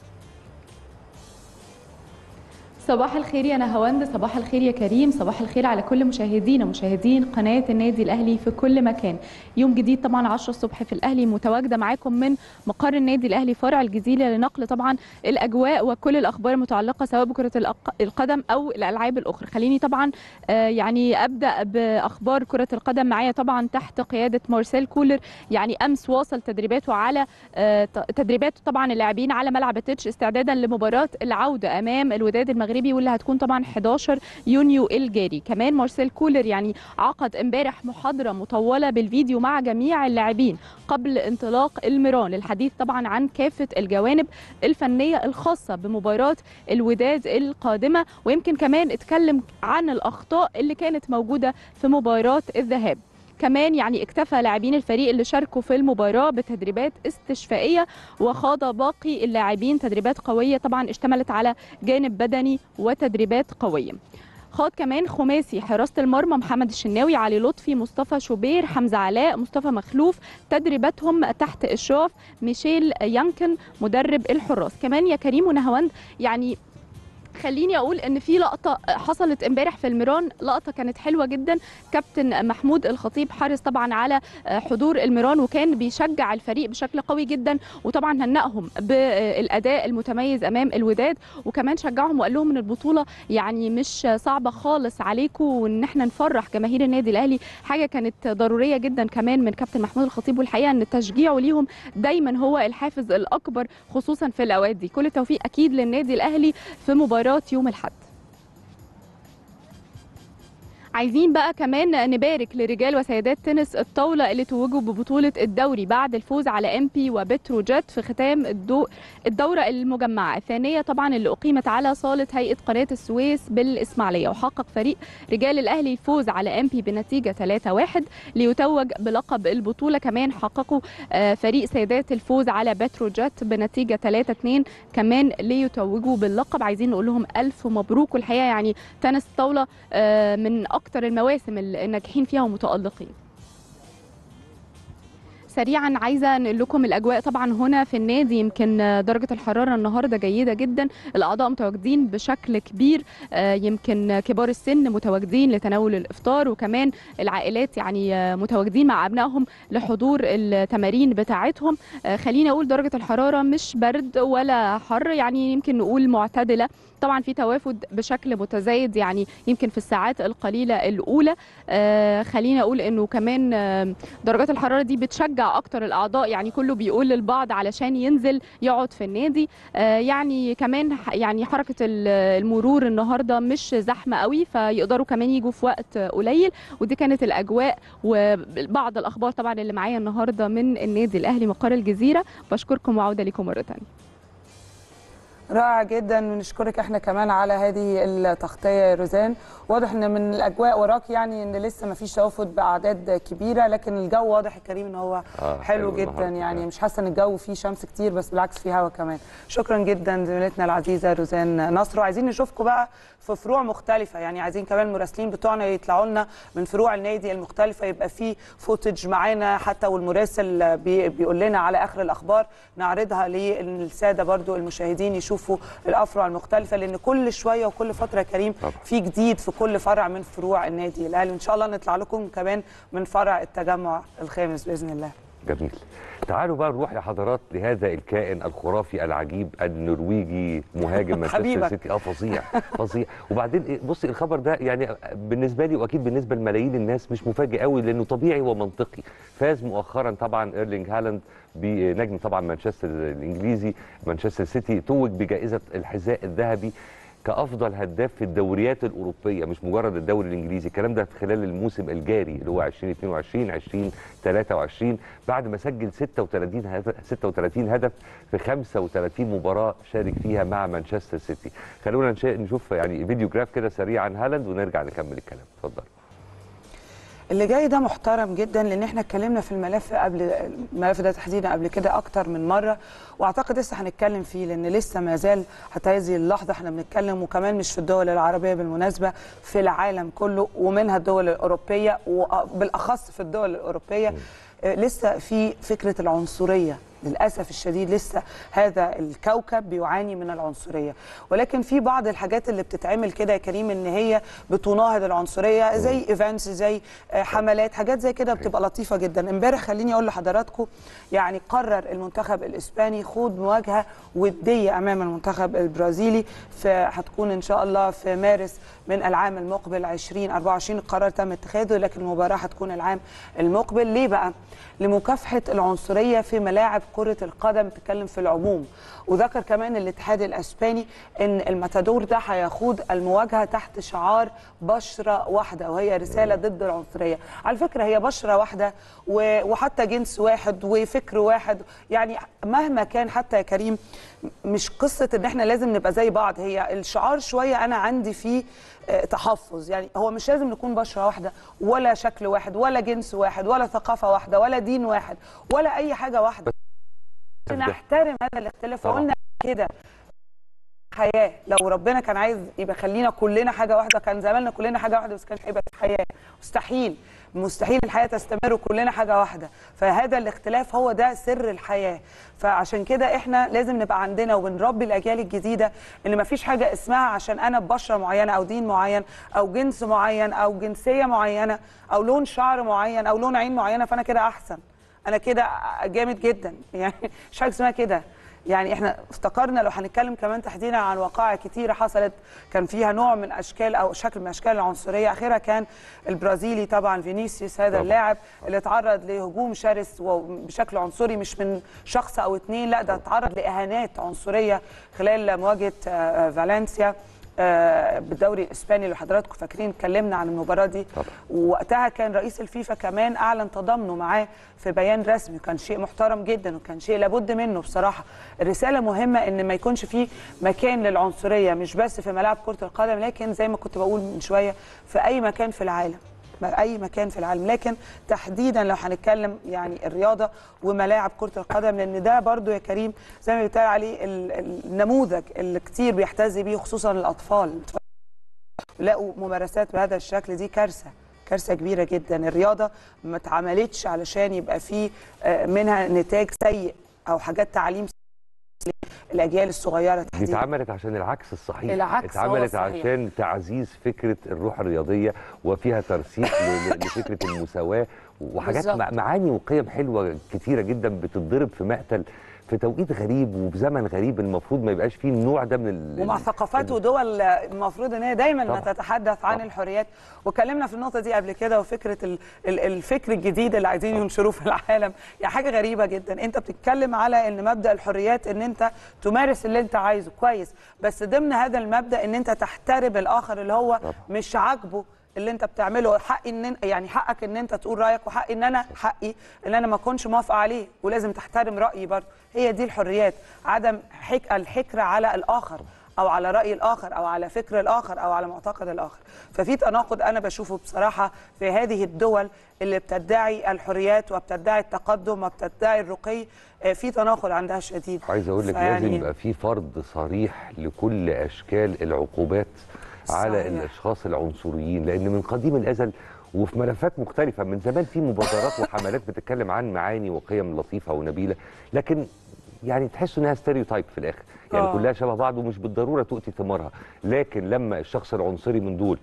صباح الخير يا نهاوند صباح الخير يا كريم صباح الخير على كل مشاهدينا مشاهدين قناة النادي الأهلي في كل مكان يوم جديد طبعا 10 الصبح في الأهلي متواجدة معاكم من مقر النادي الأهلي فرع الجزيرة لنقل طبعا الأجواء وكل الأخبار المتعلقة سواء بكرة القدم أو الألعاب الأخرى خليني طبعا يعني أبدأ بأخبار كرة القدم معايا طبعا تحت قيادة مارسيل كولر يعني أمس واصل تدريباته على تدريبات طبعا اللاعبين على ملعب التتش استعدادا لمباراة العودة أمام الوداد المغربي المغربي واللي هتكون طبعا 11 يونيو الجاري كمان مارسيل كولر يعني عقد امبارح محاضره مطوله بالفيديو مع جميع اللاعبين قبل انطلاق الميران للحديث طبعا عن كافه الجوانب الفنيه الخاصه بمباراه الوداد القادمه ويمكن كمان اتكلم عن الاخطاء اللي كانت موجوده في مباراه الذهاب كمان يعني اكتفى لاعبين الفريق اللي شاركوا في المباراه بتدريبات استشفائيه وخاض باقي اللاعبين تدريبات قويه طبعا اشتملت على جانب بدني وتدريبات قويه خاض كمان خماسي حراسه المرمى محمد الشناوي علي لطفي مصطفى شوبير حمزه علاء مصطفى مخلوف تدريباتهم تحت اشراف ميشيل يانكن مدرب الحراس كمان يا كريم ونهاوند يعني خليني اقول ان في لقطه حصلت امبارح في الميران لقطه كانت حلوه جدا كابتن محمود الخطيب حرص طبعا على حضور الميران وكان بيشجع الفريق بشكل قوي جدا وطبعا هنأهم بالاداء المتميز امام الوداد وكمان شجعهم وقال لهم ان البطوله يعني مش صعبه خالص عليكم وان احنا نفرح جماهير النادي الاهلي حاجه كانت ضروريه جدا كمان من كابتن محمود الخطيب والحقيقه ان تشجيعه ليهم دايما هو الحافز الاكبر خصوصا في الاوقات دي كل التوفيق اكيد للنادي الاهلي في مباراه يوم الاحد عايزين بقى كمان نبارك لرجال وسيدات تنس الطاوله اللي توجوا ببطوله الدوري بعد الفوز على ام بي وبتروجيت في ختام الدو الدوره المجمعه الثانيه طبعا اللي اقيمت على صاله هيئه قناه السويس بالاسماعيليه وحقق فريق رجال الاهلي الفوز على ام بي بنتيجه 3-1 ليتوج بلقب البطوله كمان حققوا فريق سيدات الفوز على بتروجيت بنتيجه 3-2 كمان ليتوجوا باللقب عايزين نقول لهم الف مبروك والحقيقه يعني تنس الطاوله من اكتر المواسم الناجحين فيها ومتالقين سريعا عايزه انقل لكم الاجواء طبعا هنا في النادي يمكن درجه الحراره النهارده جيده جدا الاعضاء متواجدين بشكل كبير يمكن كبار السن متواجدين لتناول الافطار وكمان العائلات يعني متواجدين مع ابنائهم لحضور التمارين بتاعتهم خليني اقول درجه الحراره مش برد ولا حر يعني يمكن نقول معتدله طبعا في توافد بشكل متزايد يعني يمكن في الساعات القليله الاولى آه خلينا اقول انه كمان آه درجات الحراره دي بتشجع اكتر الاعضاء يعني كله بيقول للبعض علشان ينزل يقعد في النادي آه يعني كمان يعني حركه المرور النهارده مش زحمه قوي فيقدروا كمان يجوا في وقت قليل ودي كانت الاجواء وبعض الاخبار طبعا اللي معايا النهارده من النادي الاهلي مقر الجزيره بشكركم وعوده لكم مره ثانيه رائع جدا ونشكرك احنا كمان على هذه التغطيه يا روزان واضح ان من الاجواء وراك يعني ان لسه ما فيش توافد باعداد كبيره لكن الجو واضح يا كريم ان هو آه حلو, حلو جدا النهاردة. يعني مش حاسه ان الجو فيه شمس كتير بس بالعكس فيه هوا كمان شكرا جدا زميلتنا العزيزه روزان نصر وعايزين نشوفكم بقى في فروع مختلفه يعني عايزين كمان المراسلين بتوعنا يطلعوا لنا من فروع النادي المختلفه يبقى في فوتج معانا حتى والمراسل بي بيقول لنا على اخر الاخبار نعرضها للساده برضو المشاهدين يشوفوا الافرع المختلفه لان كل شويه وكل فتره يا كريم طبعا. في جديد في كل فرع من فروع النادي الاهلي وان شاء الله نطلع لكم كمان من فرع التجمع الخامس باذن الله جميل تعالوا بقى نروح يا حضرات لهذا الكائن الخرافي العجيب النرويجي مهاجم مانشستر حبيبك. سيتي اه فظيع فظيع وبعدين إيه، بصي الخبر ده يعني بالنسبه لي واكيد بالنسبه لملايين الناس مش مفاجئ قوي لانه طبيعي ومنطقي فاز مؤخرا طبعا ايرلينج هالاند بنجم طبعا مانشستر الانجليزي مانشستر سيتي توج بجائزه الحذاء الذهبي كافضل هداف في الدوريات الاوروبيه مش مجرد الدوري الانجليزي الكلام ده خلال الموسم الجاري اللي هو 2022 2023 بعد ما سجل 36 هدف 36 هدف في 35 مباراه شارك فيها مع مانشستر سيتي خلونا نشا- نشوف يعني فيديو جراف كده سريع عن هالاند ونرجع نكمل الكلام اتفضل اللي جاي ده محترم جدا لان احنا اتكلمنا في الملف قبل الملف ده تحديدا قبل كده اكتر من مره واعتقد لسه هنتكلم فيه لان لسه ما زال حتى هذه اللحظه احنا بنتكلم وكمان مش في الدول العربيه بالمناسبه في العالم كله ومنها الدول الاوروبيه وبالاخص في الدول الاوروبيه آه، لسه في فكره العنصريه للاسف الشديد لسه هذا الكوكب بيعاني من العنصريه ولكن في بعض الحاجات اللي بتتعمل كده يا كريم ان هي بتناهض العنصريه زي ايفنتس زي آه، حملات حاجات زي كده بتبقى لطيفه جدا امبارح خليني اقول لحضراتكم يعني قرر المنتخب الاسباني خوض مواجهه وديه امام المنتخب البرازيلي في هتكون ان شاء الله في مارس من العام المقبل 2024 القرار تم اتخاذه لكن المباراه هتكون العام المقبل ليه بقى لمكافحه العنصريه في ملاعب كره القدم بتتكلم في العموم وذكر كمان الاتحاد الاسباني ان الماتادور ده هيخوض المواجهه تحت شعار بشره واحده وهي رساله ضد العنصريه على فكره هي بشره واحده و- وحتى جنس واحد وفكر واحد يعني مهما كان حتى يا كريم مش قصه ان احنا لازم نبقى زي بعض هي الشعار شويه انا عندي فيه آه، تحفظ يعني هو مش لازم نكون بشره واحده ولا شكل واحد ولا جنس واحد ولا ثقافه واحده ولا دين واحد ولا اي حاجه واحده نحترم هذا الاختلاف طبعاً. وقلنا كده حياه لو ربنا كان عايز يبقى خلينا كلنا حاجه واحده كان زماننا كلنا حاجه واحده بس كانش هيبقى في حياه مستحيل مستحيل الحياه تستمر كلنا حاجه واحده فهذا الاختلاف هو ده سر الحياه فعشان كده احنا لازم نبقى عندنا وبنربي الاجيال الجديده ان ما فيش حاجه اسمها عشان انا ببشره معينه او دين معين او جنس معين او جنسيه معينه او لون شعر معين او لون عين معينه فانا كده احسن انا كده جامد جدا يعني مش حاجه اسمها كده يعني احنا افتكرنا لو هنتكلم كمان تحديدا عن وقائع كتيره حصلت كان فيها نوع من اشكال او شكل من اشكال العنصريه اخرها كان البرازيلي طبعا فينيسيوس هذا طبعاً. اللاعب اللي اتعرض لهجوم شرس وبشكل عنصري مش من شخص او اتنين لا ده اتعرض لاهانات عنصريه خلال مواجهه آه، آه، فالنسيا آه، بالدوري الاسباني اللي حضراتكم فاكرين اتكلمنا عن المباراه دي طبعا. ووقتها كان رئيس الفيفا كمان اعلن تضامنه معاه في بيان رسمي وكان شيء محترم جدا وكان شيء لابد منه بصراحه الرساله مهمه ان ما يكونش فيه مكان للعنصريه مش بس في ملاعب كره القدم لكن زي ما كنت بقول من شويه في اي مكان في العالم اي مكان في العالم لكن تحديدا لو هنتكلم يعني الرياضه وملاعب كره القدم لان ده برضو يا كريم زي ما بيتقال عليه ال- النموذج اللي كتير بيحتذي بيه خصوصا الاطفال لقوا ممارسات بهذا الشكل دي كارثه كارثه كبيره جدا الرياضه ما اتعملتش علشان يبقى فيه آه، منها نتاج سيء او حاجات تعليم سيء الاجيال الصغيره دي تحديدا اتعملت عشان العكس الصحيح العكس هو اتعملت الصحيح. عشان تعزيز فكره الروح الرياضيه وفيها ترسيخ ل- ل- لفكره المساواه وحاجات بالظبط. مع- معاني وقيم حلوه كتيره جدا بتتضرب في مقتل في توقيت غريب وفي زمن غريب المفروض ما يبقاش فيه النوع ده من ال- ومع ال- ثقافات ودول المفروض ان هي دايما ما طبعاً. تتحدث عن طبعاً. الحريات وكلمنا في النقطه دي قبل كده وفكره ال- ال- الفكر الجديد اللي عايزين ينشروه في العالم يعني حاجه غريبه جدا انت بتتكلم على ان مبدا الحريات ان انت تمارس اللي انت عايزه كويس بس ضمن هذا المبدا ان انت تحترم الاخر اللي هو طبعاً. مش عاجبه اللي انت بتعمله حق ان يعني حقك ان انت تقول رايك وحق ان انا حقي ان انا ما اكونش موافقه عليه ولازم تحترم رايي برضه هي دي الحريات عدم حك الحكر على الاخر او على راي الاخر او على فكر الاخر او على معتقد الاخر ففي تناقض انا بشوفه بصراحه في هذه الدول اللي بتدعي الحريات وبتدعي التقدم وبتدعي الرقي آه، في تناقض عندها شديد عايز اقول لك فيعني- لازم يبقى في فرض صريح لكل اشكال العقوبات على صحيح. الاشخاص العنصريين لان من قديم الازل وفي ملفات مختلفه من زمان في مبادرات وحملات بتتكلم عن معاني وقيم لطيفه ونبيله لكن يعني تحس انها ستيريوتايب في الاخر يعني آه. كلها شبه بعض ومش بالضروره تؤتي ثمارها لكن لما الشخص العنصري من دول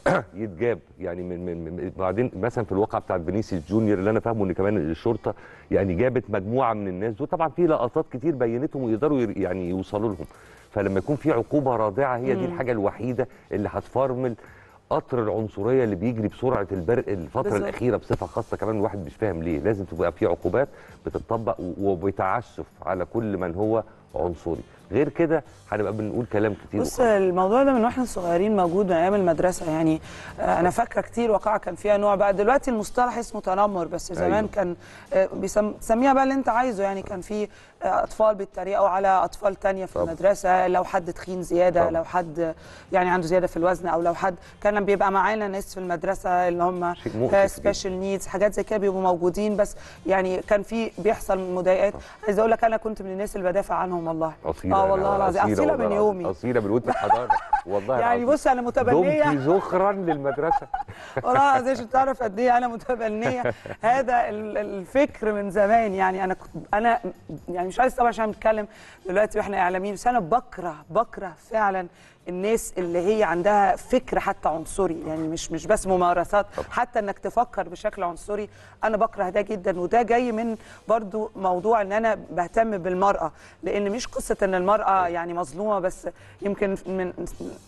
يتجاب يعني من, من, من بعدين مثلا في الواقع بتاع فينيسيوس جونيور اللي انا فاهمه ان كمان الشرطه يعني جابت مجموعه من الناس دول طبعا في لقطات كتير بينتهم ويقدروا ير- يعني يوصلوا لهم فلما يكون في عقوبه رادعه هي دي مم. الحاجه الوحيده اللي هتفرمل قطر العنصريه اللي بيجري بسرعه البرق الفتره بالظبط. الاخيره بصفه خاصه كمان الواحد مش فاهم ليه لازم تبقى في عقوبات بتطبق و- وبتعسف على كل من هو عنصري غير كده هنبقى بنقول كلام كتير بص الموضوع ده من واحنا صغيرين موجود من ايام المدرسه يعني آه، انا فاكره كتير وقائع كان فيها نوع بقى دلوقتي المصطلح اسمه تنمر بس زمان أيوة. كان آه، بيسم- بتسميها بقى اللي انت عايزه يعني كان في آه، اطفال بيتريقوا على اطفال تانية في طبعا. المدرسه لو حد تخين زياده طبعا. لو حد يعني عنده زياده في الوزن او لو حد كان بيبقى معانا ناس في المدرسه اللي هم شيء مؤسف جداً. سبيشال نيدز حاجات زي كده بيبقوا موجودين بس يعني كان في بيحصل مضايقات عايزه اقول لك انا كنت من الناس اللي بدافع عنهم والله اصيله اه أنا، والله العظيم اصيله والله من العظيم. يومي اصيله من وانت حضانه والله يعني العظيم. بص انا متبنيه دمتي زخرا للمدرسه والله العظيم عشان تعرف قد ايه انا متبنيه هذا ال- الفكر من زمان يعني انا كنت انا يعني مش عايز طبعا عشان نتكلم دلوقتي واحنا اعلاميين بس انا بكره بكره فعلا الناس اللي هي عندها فكر حتى عنصري يعني مش مش بس ممارسات حتى انك تفكر بشكل عنصري انا بكره ده جدا وده جاي من برضو موضوع ان انا بهتم بالمراه لان مش قصه ان المراه يعني مظلومه بس يمكن من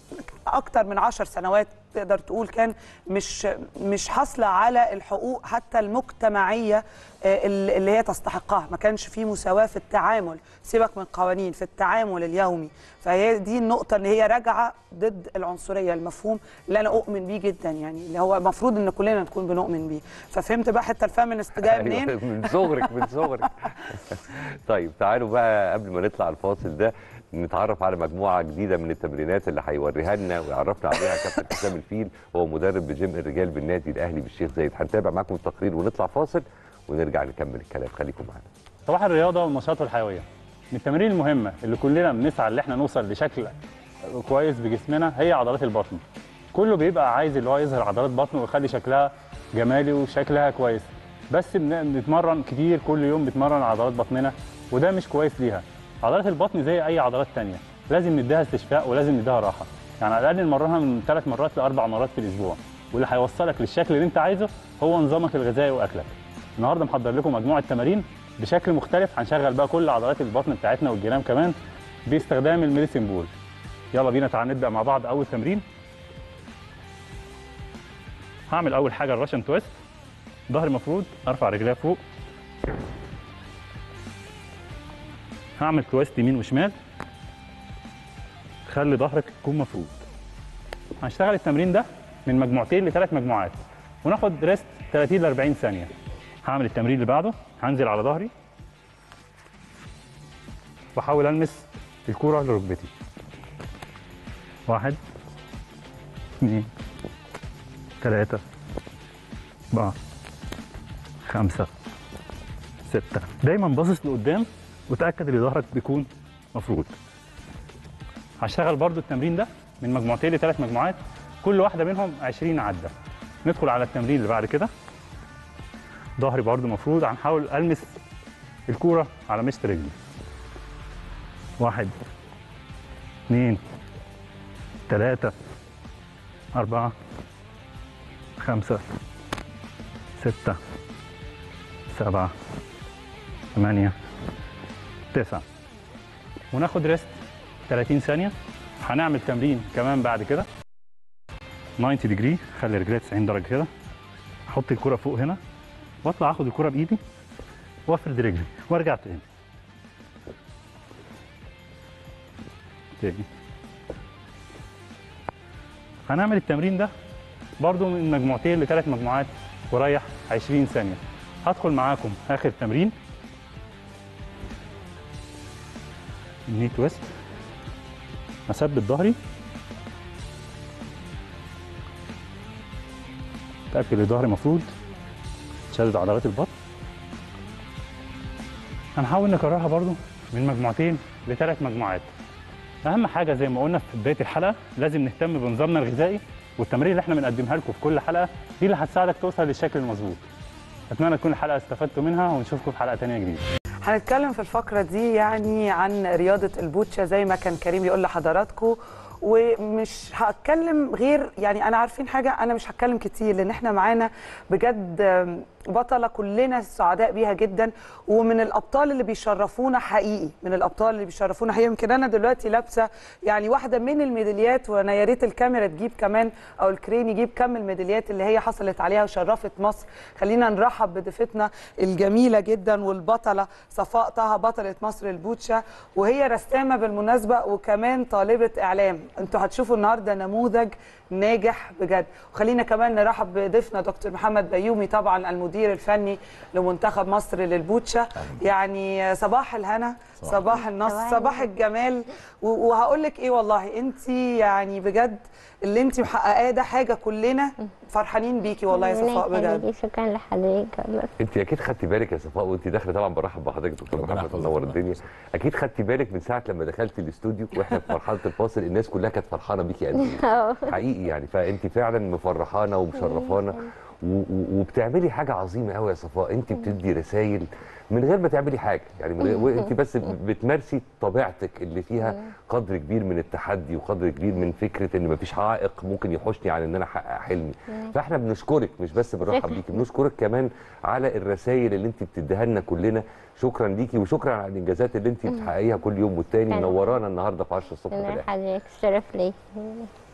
اكتر من عشر سنوات تقدر تقول كان مش مش حاصله على الحقوق حتى المجتمعيه آه، اللي اللي هي تستحقها ما كانش في مساواه في التعامل سيبك من قوانين في التعامل اليومي فهي دي النقطه اللي هي راجعه ضد العنصريه المفهوم اللي انا اؤمن بيه جدا يعني اللي هو المفروض ان كلنا نكون بنؤمن بيه ففهمت بقى حتى الفيمينست جايه منين أيوة، من صغرك من صغرك طيب تعالوا بقى قبل ما نطلع الفاصل ده نتعرف على مجموعه جديده من التمرينات اللي هيوريها لنا ويعرفنا عليها كابتن حسام الفيل هو مدرب بجيم الرجال بالنادي الاهلي بالشيخ زايد هنتابع معاكم التقرير ونطلع فاصل ونرجع نكمل الكلام خليكم معانا صباح الرياضه والنشاط والحيويه من التمارين المهمه اللي كلنا بنسعى ان احنا نوصل لشكل كويس بجسمنا هي عضلات البطن كله بيبقى عايز اللي هو يظهر عضلات بطنه ويخلي شكلها جمالي وشكلها كويس بس بن- بنتمرن كتير كل يوم بنتمرن عضلات بطننا وده مش كويس ليها عضلات البطن زي اي عضلات تانية لازم نديها استشفاء ولازم نديها راحه يعني على الاقل نمرنها من ثلاث مرات لاربع مرات في الاسبوع واللي هيوصلك للشكل اللي انت عايزه هو نظامك الغذائي واكلك النهارده محضر لكم مجموعه تمارين بشكل مختلف هنشغل بقى كل عضلات البطن بتاعتنا والجنام كمان باستخدام الميديسين بول يلا بينا تعال نبدا مع بعض اول تمرين هعمل اول حاجه الراشن تويست ظهري مفروض ارفع رجليا فوق هعمل تويست يمين وشمال خلي ظهرك يكون مفروض هنشتغل التمرين ده من مجموعتين لثلاث مجموعات وناخد ريست 30 ل 40 ثانيه هعمل التمرين اللي بعده هنزل على ظهري واحاول المس الكوره لركبتي واحد اثنين ثلاثة أربعة خمسة ستة دايما باصص لقدام وتأكد ان ظهرك بيكون مفروض هشتغل برضو التمرين ده من مجموعتين لثلاث مجموعات كل واحدة منهم 20 عدة ندخل على التمرين اللي بعد كده ظهري برضو مفروض هنحاول ألمس الكورة على مشط رجلي واحد اثنين ثلاثة أربعة خمسة ستة سبعة ثمانية تسعة وناخد ريست 30 ثانية هنعمل تمرين كمان بعد كده 90 ديجري خلي رجلي 90 درجة كده احط الكرة فوق هنا واطلع اخد الكرة بايدي وافرد رجلي وارجع تاني تاني هنعمل التمرين ده برضو من مجموعتين لثلاث مجموعات وريح 20 ثانية هدخل معاكم آخر تمرين ني تويست اثبت ظهري اتاكد ان ظهري مفروض شدد عضلات البطن هنحاول نكررها برضو من مجموعتين لثلاث مجموعات اهم حاجه زي ما قلنا في بدايه الحلقه لازم نهتم بنظامنا الغذائي والتمارين اللي احنا بنقدمها لكم في كل حلقه دي اللي هتساعدك توصل للشكل المظبوط اتمنى تكون الحلقه استفدتوا منها ونشوفكم في حلقه تانية جديده هنتكلم في الفقرة دي يعني عن رياضة البوتشا زي ما كان كريم يقول لحضراتكم ومش هتكلم غير يعني انا عارفين حاجه انا مش هتكلم كتير لان احنا معانا بجد بطله كلنا سعداء بيها جدا ومن الابطال اللي بيشرفونا حقيقي من الابطال اللي بيشرفونا حقيقي يمكن انا دلوقتي لابسه يعني واحده من الميداليات وانا يا ريت الكاميرا تجيب كمان او الكرين يجيب كم الميداليات اللي هي حصلت عليها وشرفت مصر خلينا نرحب بضيفتنا الجميله جدا والبطله صفاء طه بطله مصر البوتشا وهي رسامه بالمناسبه وكمان طالبه اعلام انتوا هتشوفوا النهارده نموذج ناجح بجد وخلينا كمان نرحب بضيفنا دكتور محمد بيومي طبعا المدير الفني لمنتخب مصر للبوتشا يعني صباح الهنا صباح, صباح النصر صباح صباح الجمال و- وهقول لك ايه والله انت يعني بجد اللي انت محققاه ده حاجه كلنا فرحانين بيكي والله يا صفاء بجد شكرا لحضرتك والله. انت اكيد خدتي بالك يا صفاء وانت داخله طبعا برحب بحضرتك دكتور محمد منور الدنيا اكيد خدتي بالك من ساعه لما دخلتي الاستوديو واحنا في مرحله الفاصل الناس كلها كانت فرحانه بيكي قد اه. ايه حقيقي يعني فانت فعلا مفرحانا ومشرفانا و- و- وبتعملي حاجه عظيمه قوي يا صفاء انت بتدي رسائل من غير ما تعملي حاجه يعني من غير وانت بس بتمارسي طبيعتك اللي فيها قدر كبير من التحدي وقدر كبير من فكره ان مفيش عائق ممكن يحوشني عن ان انا احقق حلمي مم. فاحنا بنشكرك مش بس بنرحب شكرا. بيكي بنشكرك كمان على الرسائل اللي انت بتديها لنا كلنا شكرا ليكي وشكرا على الانجازات اللي انت مم. بتحققيها كل يوم والتاني شكرا. منورانا النهارده في 10 الصبح في شكرا الاخر لحضرتك الشرف لي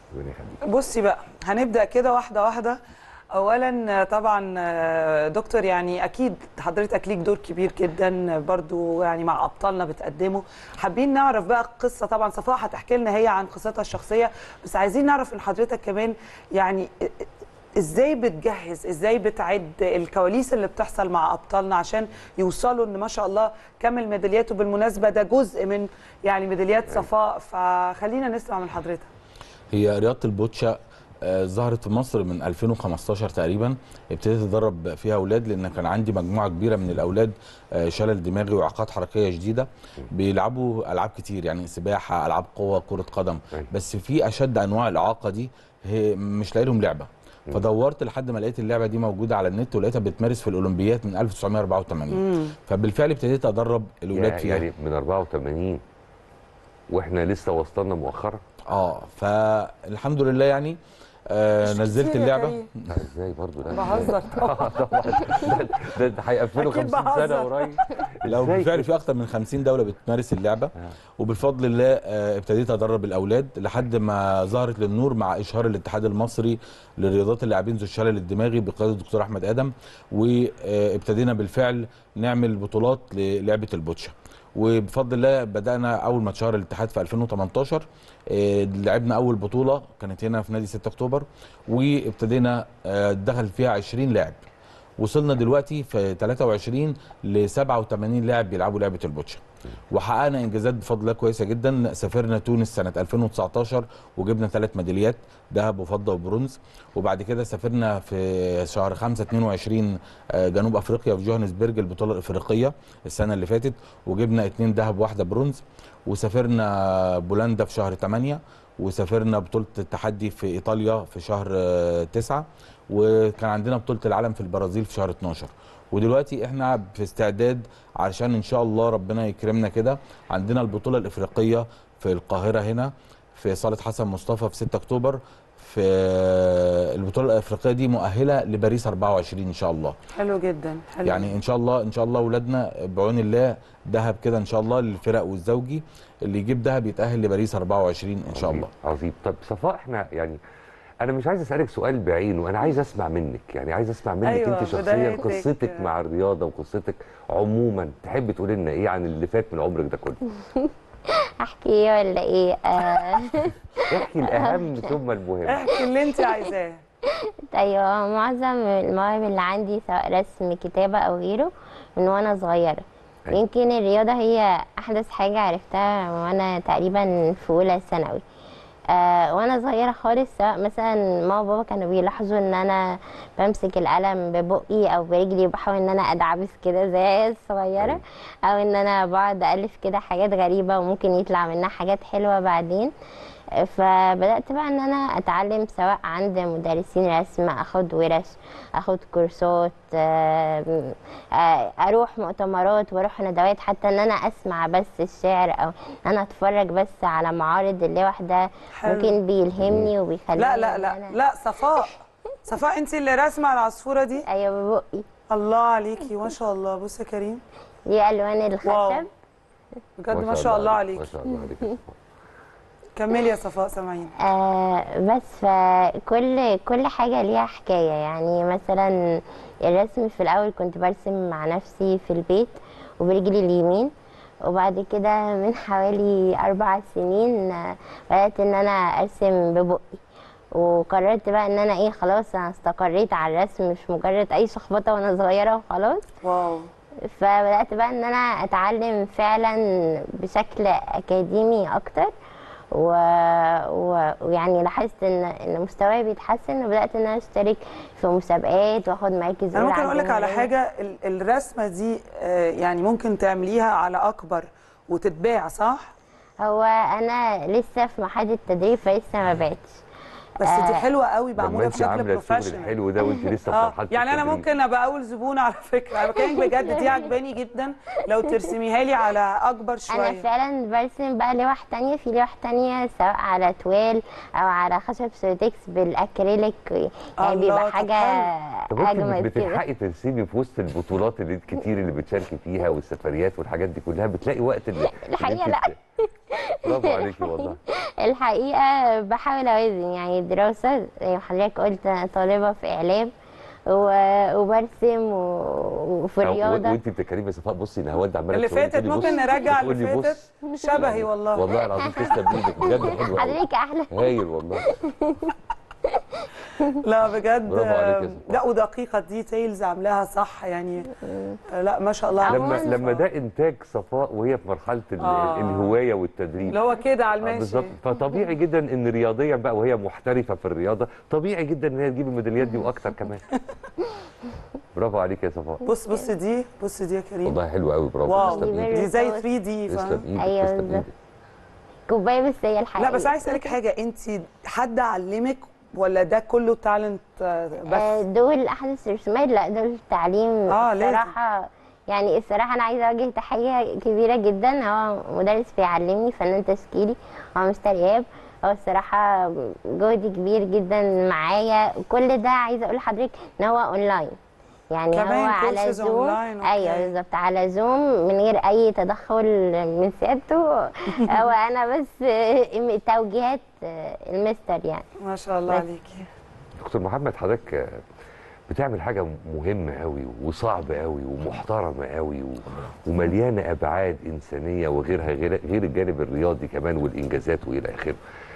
ربنا يخليك بصي بقى هنبدا كده واحده واحده اولا طبعا آه، دكتور يعني اكيد حضرتك ليك دور كبير جدا برضو يعني مع ابطالنا بتقدمه حابين نعرف بقى القصه طبعا صفاء هتحكي لنا هي عن قصتها الشخصيه بس عايزين نعرف من حضرتك كمان يعني ازاي بتجهز ازاي بتعد الكواليس اللي بتحصل مع ابطالنا عشان يوصلوا ان ما شاء الله كم الميداليات وبالمناسبه ده جزء من يعني ميداليات صفاء فخلينا نسمع من حضرتك هي رياضه البوتشا آه، ظهرت في مصر من 2015 تقريبا ابتديت اتدرب فيها اولاد لان كان عندي مجموعه كبيره من الاولاد آه، شلل دماغي واعاقات حركيه شديده بيلعبوا العاب كتير يعني سباحه العاب قوه كره قدم بس في اشد انواع الاعاقه دي هي مش لاقي لهم لعبه فدورت لحد ما لقيت اللعبه دي موجوده على النت ولقيتها بتمارس في الاولمبيات من 1984 مم. فبالفعل ابتديت ادرب الاولاد يا- فيها يعني من 84 واحنا لسه وصلنا مؤخرا اه فالحمد لله يعني آه مش نزلت كتير يا اللعبه كريم. لا ازاي برضه لا بهزر طبعا ده ده هيقفلوا أكيد 50 سنه بهزر. قريب لو إزاي بالفعل كده؟ في اكتر من 50 دوله بتمارس اللعبه وبفضل الله آه، ابتديت ادرب الاولاد لحد ما ظهرت للنور مع اشهار الاتحاد المصري لرياضات اللاعبين ذو الشلل الدماغي بقياده الدكتور احمد ادم وابتدينا بالفعل نعمل بطولات للعبه البوتشا وبفضل الله بدانا اول ما اتشهر الاتحاد في 2018 آه، لعبنا اول بطوله كانت هنا في نادي 6 اكتوبر وابتدينا آه، دخل فيها 20 لاعب وصلنا دلوقتي في 23 ل 87 لاعب بيلعبوا لعبه البوتشا وحققنا انجازات بفضل الله كويسه جدا سافرنا تونس سنه 2019 وجبنا ثلاث ميداليات ذهب وفضه وبرونز وبعد كده سافرنا في شهر 5 22 آه، جنوب افريقيا في جوهانسبرج البطوله الافريقيه السنه اللي فاتت وجبنا اثنين ذهب واحده برونز وسافرنا بولندا في شهر 8 وسافرنا بطوله التحدي في ايطاليا في شهر 9 وكان عندنا بطوله العالم في البرازيل في شهر 12 ودلوقتي احنا في استعداد علشان ان شاء الله ربنا يكرمنا كده عندنا البطوله الافريقيه في القاهره هنا في صاله حسن مصطفى في 6 اكتوبر في البطوله الافريقيه دي مؤهله لباريس 24 ان شاء الله حلو جدا حلو يعني ان شاء الله ان شاء الله اولادنا بعون الله ذهب كده ان شاء الله للفرق والزوجي اللي يجيب ذهب يتاهل لباريس 24 ان شاء الله عظيم طب صفاء احنا يعني انا مش عايز اسالك سؤال بعينه انا عايز اسمع منك يعني عايز اسمع منك أيوة، انت شخصيا بدايتك. قصتك مع الرياضه وقصتك عموما تحب تقولي لنا ايه عن اللي فات من عمرك ده كله احكي ايه ولا ايه آه، احكي الاهم ثم المهم احكي اللي انت عايزاه ايوه معظم المواهب اللي عندي سواء رسم كتابه او غيره من وانا صغيره أيوة. يمكن الرياضه هي احدث حاجه عرفتها وانا تقريبا في اولى ثانوي آه وانا صغيره خالص سواء مثلا ماما وبابا كانوا بيلاحظوا ان انا بمسك القلم ببقي او برجلي وبحاول ان انا ادعبس كده زي العيال الصغيره او ان انا بقعد الف كده حاجات غريبه وممكن يطلع منها حاجات حلوه بعدين فبدات بقى ان انا اتعلم سواء عند مدرسين رسم اخد ورش اخد كورسات آم، آه، اروح مؤتمرات واروح ندوات حتى ان انا اسمع بس الشعر او ان انا اتفرج بس على معارض اللي واحده حلو. ممكن بيلهمني وبيخليني لا لا لا لا صفاء صفاء انت اللي راسمه العصفوره دي ايوه ببقي الله عليكي ما شاء الله بصي يا كريم دي الوان الخشب بجد ما شاء الله عليكي ما شاء الله عليك كملي يا صفاء سامعين آه بس فكل كل حاجة ليها حكاية يعني مثلا الرسم في الأول كنت برسم مع نفسي في البيت وبرجلي اليمين وبعد كده من حوالي أربع سنين آه، بدأت إن أنا أرسم ببقي وقررت بقى ان انا ايه خلاص انا استقريت على الرسم مش مجرد اي شخبطه وانا صغيره وخلاص واو فبدات بقى ان انا اتعلم فعلا بشكل اكاديمي اكتر و... و... ويعني لاحظت ان ان مستواي بيتحسن وبدات ان انا اشترك في مسابقات واخد مراكز انا أولى ممكن اقول لك على الجمهورية. حاجه ال- الرسمه دي آه، يعني ممكن تعمليها على اكبر وتتباع صح هو انا لسه في مرحله التدريب فلسه ما بعتش بس دي آه، حلوه قوي لما معموله انت بشكل عامله الشغل بروفيشنال الحلو ده وانت لسه في اه مرحله يعني انا التدريب. ممكن ابقى اول زبونه على فكره انا بكلمك بجد دي عجباني جدا لو ترسميها لي على اكبر انا شويه فعلا برسم بقى لوح تانية في لوح تانية سواء على توال او على خشب سيرتكس بالاكريليك يعني الله، بيبقى طب حاجه طب انت اجمل كده بتلحقي ترسمي في وسط البطولات اللي كتير اللي بتشاركي فيها والسفريات والحاجات دي كلها بتلاقي وقت اللي الحقيقه لا برافو عليكي والله الحقيقة بحاول أوازن يعني الدراسة زي ما حضرتك قلت أنا طالبة في إعلام و- وبرسم و- وفي أو- الرياضة وانت بتتكلمي يا صفاء بصي نهاوند عماله اللي تقولي- فاتت تقولي ممكن بص، نرجع اللي تقولي فاتت بص. شبهي والله والله العظيم تسلم ايدك بجد حلو أوي. حضرتك أحلى هايل والله لا بجد برافو عليك يا لا ودقيقه ديتيلز عاملاها صح يعني لا ما شاء الله لما لما ده انتاج صفاء وهي في مرحله ال- آه. الهوايه والتدريب اللي هو كده على آه، الماشي بالظبط فطبيعي جدا ان رياضيا بقى وهي محترفه في الرياضه طبيعي جدا ان هي تجيب الميداليات دي واكتر كمان برافو عليك يا صفاء بص بص دي بص دي يا كريم والله حلو قوي برافو واو تسلم ايدك دي زي 3 دي تسلم ايدك أيوة تسلم بالظبط. ايدك كوباية بس هي الحقيقة لا بس عايز اسالك حاجه انت حد علمك ولا ده كله تالنت آه، بس دول احدث رسومات لا دول تعليم آه، لازم. الصراحه يعني الصراحه انا عايزه اوجه تحيه كبيره جدا هو مدرس بيعلمني فنان تشكيلي هو مستر ايهاب هو الصراحه جهد كبير جدا معايا كل ده عايزه اقول لحضرتك ان هو اونلاين يعني كمان هو على courses زوم أونلاين، أوكي. ايوه بالظبط على زوم من غير اي تدخل من سيادته هو انا بس توجيهات المستر يعني ما شاء الله بس. عليكي دكتور محمد حضرتك آه، بتعمل حاجه مهمه قوي وصعبه قوي ومحترمه قوي و- ومليانه ابعاد انسانيه وغيرها غير غير الجانب الرياضي كمان والانجازات والى اخره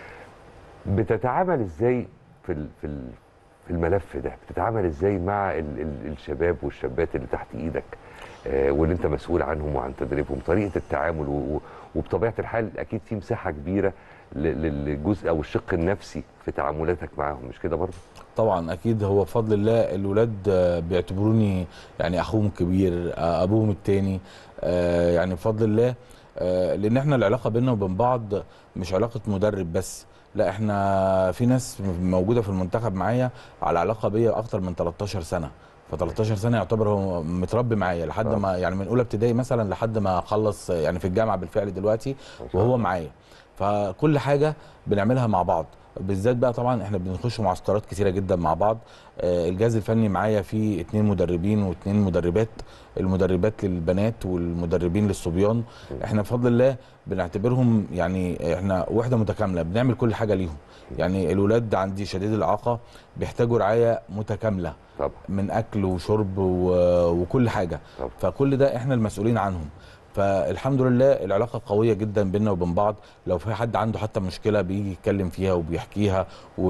بتتعامل ازاي في ال- في ال- في الملف ده بتتعامل ازاي مع ال ال الشباب والشابات اللي تحت ايدك آه، واللي انت مسؤول عنهم وعن تدريبهم طريقه التعامل و- و- وبطبيعه الحال اكيد في مساحه كبيره ل- للجزء او الشق النفسي في تعاملاتك معاهم مش كده برضه طبعا اكيد هو بفضل الله الولاد آه، بيعتبروني يعني اخوهم الكبير آه، ابوهم التاني آه، يعني بفضل الله آه، لان احنا العلاقه بيننا وبين بعض مش علاقه مدرب بس لا احنا في ناس موجوده في المنتخب معايا على علاقه بيا اكتر من 13 سنه ف 13 سنه يعتبر هو متربي معايا لحد آه. ما يعني من اولى ابتدائي مثلا لحد ما خلص يعني في الجامعه بالفعل دلوقتي وهو معايا فكل حاجه بنعملها مع بعض بالذات بقى طبعا احنا بنخش معسكرات كتيره جدا مع بعض آه، الجهاز الفني معايا فيه اتنين مدربين واتنين مدربات المدربات للبنات والمدربين للصبيان احنا بفضل الله بنعتبرهم يعني احنا وحده متكامله بنعمل كل حاجه ليهم يعني الولاد عندي شديد الاعاقه بيحتاجوا رعايه متكامله طبعا من اكل وشرب و- وكل حاجه طبعا. فكل ده احنا المسؤولين عنهم فالحمد لله العلاقه قويه جدا بيننا وبين بعض لو في حد عنده حتى مشكله بيجي يتكلم فيها وبيحكيها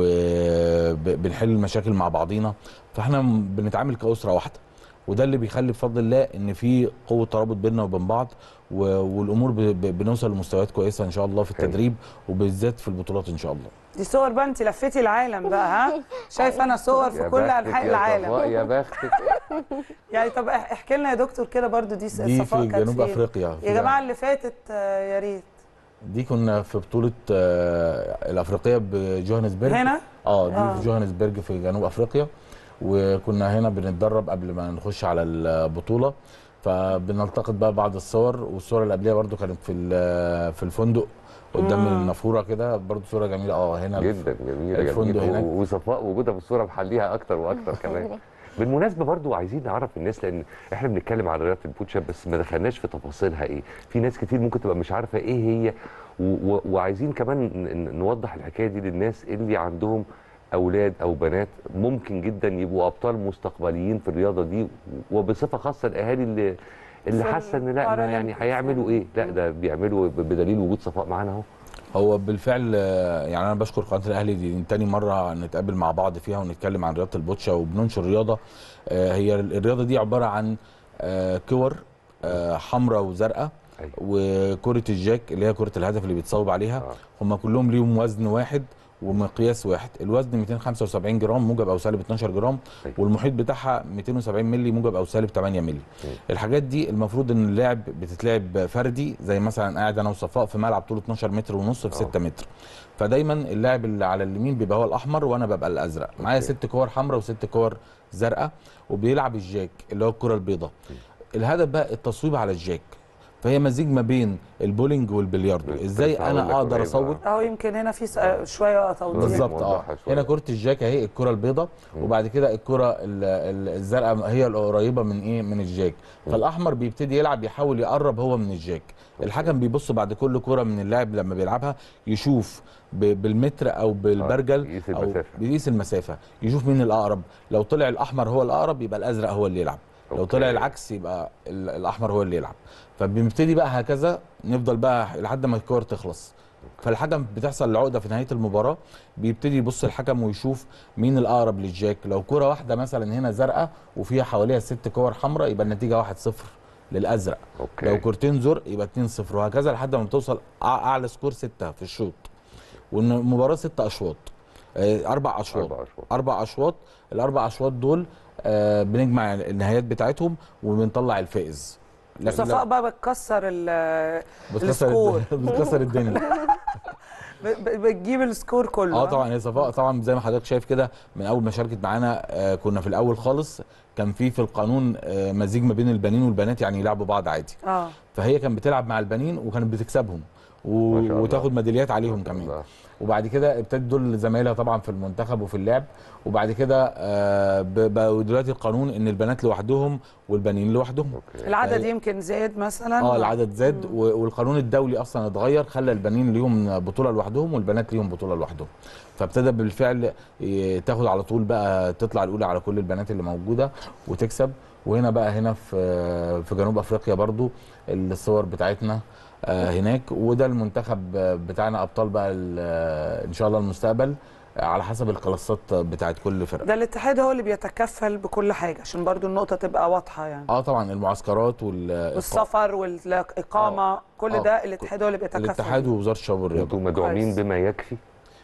وبنحل المشاكل مع بعضينا فاحنا م- بنتعامل كاسره واحده وده اللي بيخلي بفضل الله ان في قوه ترابط بيننا وبين بعض و- والامور ب- ب- بنوصل لمستويات كويسه ان شاء الله في التدريب وبالذات في البطولات ان شاء الله دي صور بقى انت لفيتي العالم بقى ها شايف انا صور في يا كل بختك انحاء يا العالم صفاء، يا بختك يعني طب اح- احكي لنا يا دكتور كده برضو دي دي صفاء في كانت جنوب فين؟ افريقيا في يا جماعه اللي فاتت آه، يا ريت دي كنا في بطولة آه، الأفريقية بجوهانسبرج هنا؟ اه دي آه. في جوهانسبرج في جنوب أفريقيا وكنا هنا بنتدرب قبل ما نخش على البطولة فبنلتقط بقى بعض الصور والصورة اللي قبلها برضو كانت في ال- في الفندق قدام مم. النافورة كده برضو صورة جميلة اه هنا جدا جميله الفندق جميله هناك و- وصفاء وجودها في الصوره محليها اكتر واكتر كمان بالمناسبه برضو عايزين نعرف الناس لان احنا بنتكلم على رياضه البوتشا بس ما دخلناش في تفاصيلها ايه في ناس كتير ممكن تبقى مش عارفه ايه هي و و وعايزين كمان ن- ن- نوضح الحكايه دي للناس اللي عندهم اولاد او بنات ممكن جدا يبقوا ابطال مستقبليين في الرياضه دي وبصفه خاصه الاهالي اللي اللي في حاسه ان لا ما يعني البارالمبيكس هيعملوا ايه لا ده بيعملوا ب- بدليل وجود صفاء معانا اهو هو بالفعل آه، يعني انا بشكر قناه الاهلي دي تاني مره نتقابل مع بعض فيها ونتكلم عن رياضه البوتشا وبننشر رياضه آه، هي الرياضه دي عباره عن آه، كور حمراء وزرقاء وكره الجاك اللي هي كره الهدف اللي بيتصوب عليها هم كلهم ليهم وزن واحد ومقياس واحد الوزن 275 جرام موجب او سالب 12 جرام والمحيط بتاعها 270 مللي موجب او سالب 8 مللي الحاجات دي المفروض ان اللعب بتتلعب فردي زي مثلا قاعد انا وصفاء في ملعب طوله 12 متر ونص في 6 متر فدايما اللاعب اللي على اليمين بيبقى هو الاحمر وانا ببقى الازرق معايا ست كور حمراء وست كور زرقاء وبيلعب الجاك اللي هو الكره البيضاء الهدف بقى التصويب على الجاك فهي مزيج ما بين البولينج والبلياردو ازاي هقول لك انا اقدر قريب، اصوت اهو يمكن هنا في س- شويه توضيح بالظبط اه هنا كره الجاك اهي الكره البيضاء وبعد كده الكره ال- ال- الزرقاء هي القريبه من ايه من الجاك فالاحمر بيبتدي يلعب يحاول يقرب هو من الجاك الحكم بيبص بعد كل كره من اللاعب لما بيلعبها يشوف ب- بالمتر او بالبرجل يقيس او المسافة. بيقيس المسافه يشوف مين الاقرب لو طلع الاحمر هو الاقرب يبقى الازرق هو اللي يلعب لو أوكي. طلع العكس يبقى ال- الاحمر هو اللي يلعب فبنبتدي بقى هكذا نفضل بقى لحد ما الكور تخلص فالحكم بتحصل العقده في نهايه المباراه بيبتدي يبص الحكم ويشوف مين الاقرب للجاك لو كره واحده مثلا هنا زرقاء وفيها حواليها ست كور حمراء يبقى النتيجه 1-0 للازرق أوكي. لو كورتين زرق يبقى 2-0 وهكذا لحد ما توصل أع- اعلى سكور 6 في الشوط وان المباراه ست اشواط آه، اربع اشواط أربع أشواط. اربع اشواط الاربع اشواط دول آه، بنجمع النهايات بتاعتهم وبنطلع الفائز لا- صفاء لا- بقى بتكسر ال- بتكسر السكور الد- بتكسر الدنيا ب- ب- بتجيب السكور كله اه طبعا هي صفاء طبعا زي ما حضرتك شايف كده من اول ما شاركت معانا آه كنا في الاول خالص كان في في القانون آه مزيج ما بين البنين والبنات يعني يلعبوا بعض عادي اه فهي كانت بتلعب مع البنين وكانت بتكسبهم و... ما شاء الله. وتاخد ميداليات عليهم كمان وبعد كده ابتدت دول زمايلها طبعا في المنتخب وفي اللعب وبعد كده آه ب- بقوا دلوقتي القانون ان البنات لوحدهم والبنين لوحدهم العدد يمكن زاد مثلا اه العدد زاد و- والقانون الدولي اصلا اتغير خلى البنين ليهم بطوله لوحدهم والبنات ليهم بطوله لوحدهم فابتدى بالفعل ي- تاخد على طول بقى تطلع الاولى على كل البنات اللي موجوده وتكسب وهنا بقى هنا في في جنوب افريقيا برضو الصور بتاعتنا آه، هناك وده المنتخب بتاعنا ابطال بقى ال- ان شاء الله المستقبل على حسب الكلاسات بتاعت كل فرقه ده الاتحاد هو اللي بيتكفل بكل حاجه عشان برضو النقطه تبقى واضحه يعني اه طبعا المعسكرات وال والسفر والاقامه كل آه. ده الاتحاد هو اللي بيتكفل الاتحاد ووزاره الشباب والرياضه انتوا مدعومين بما يكفي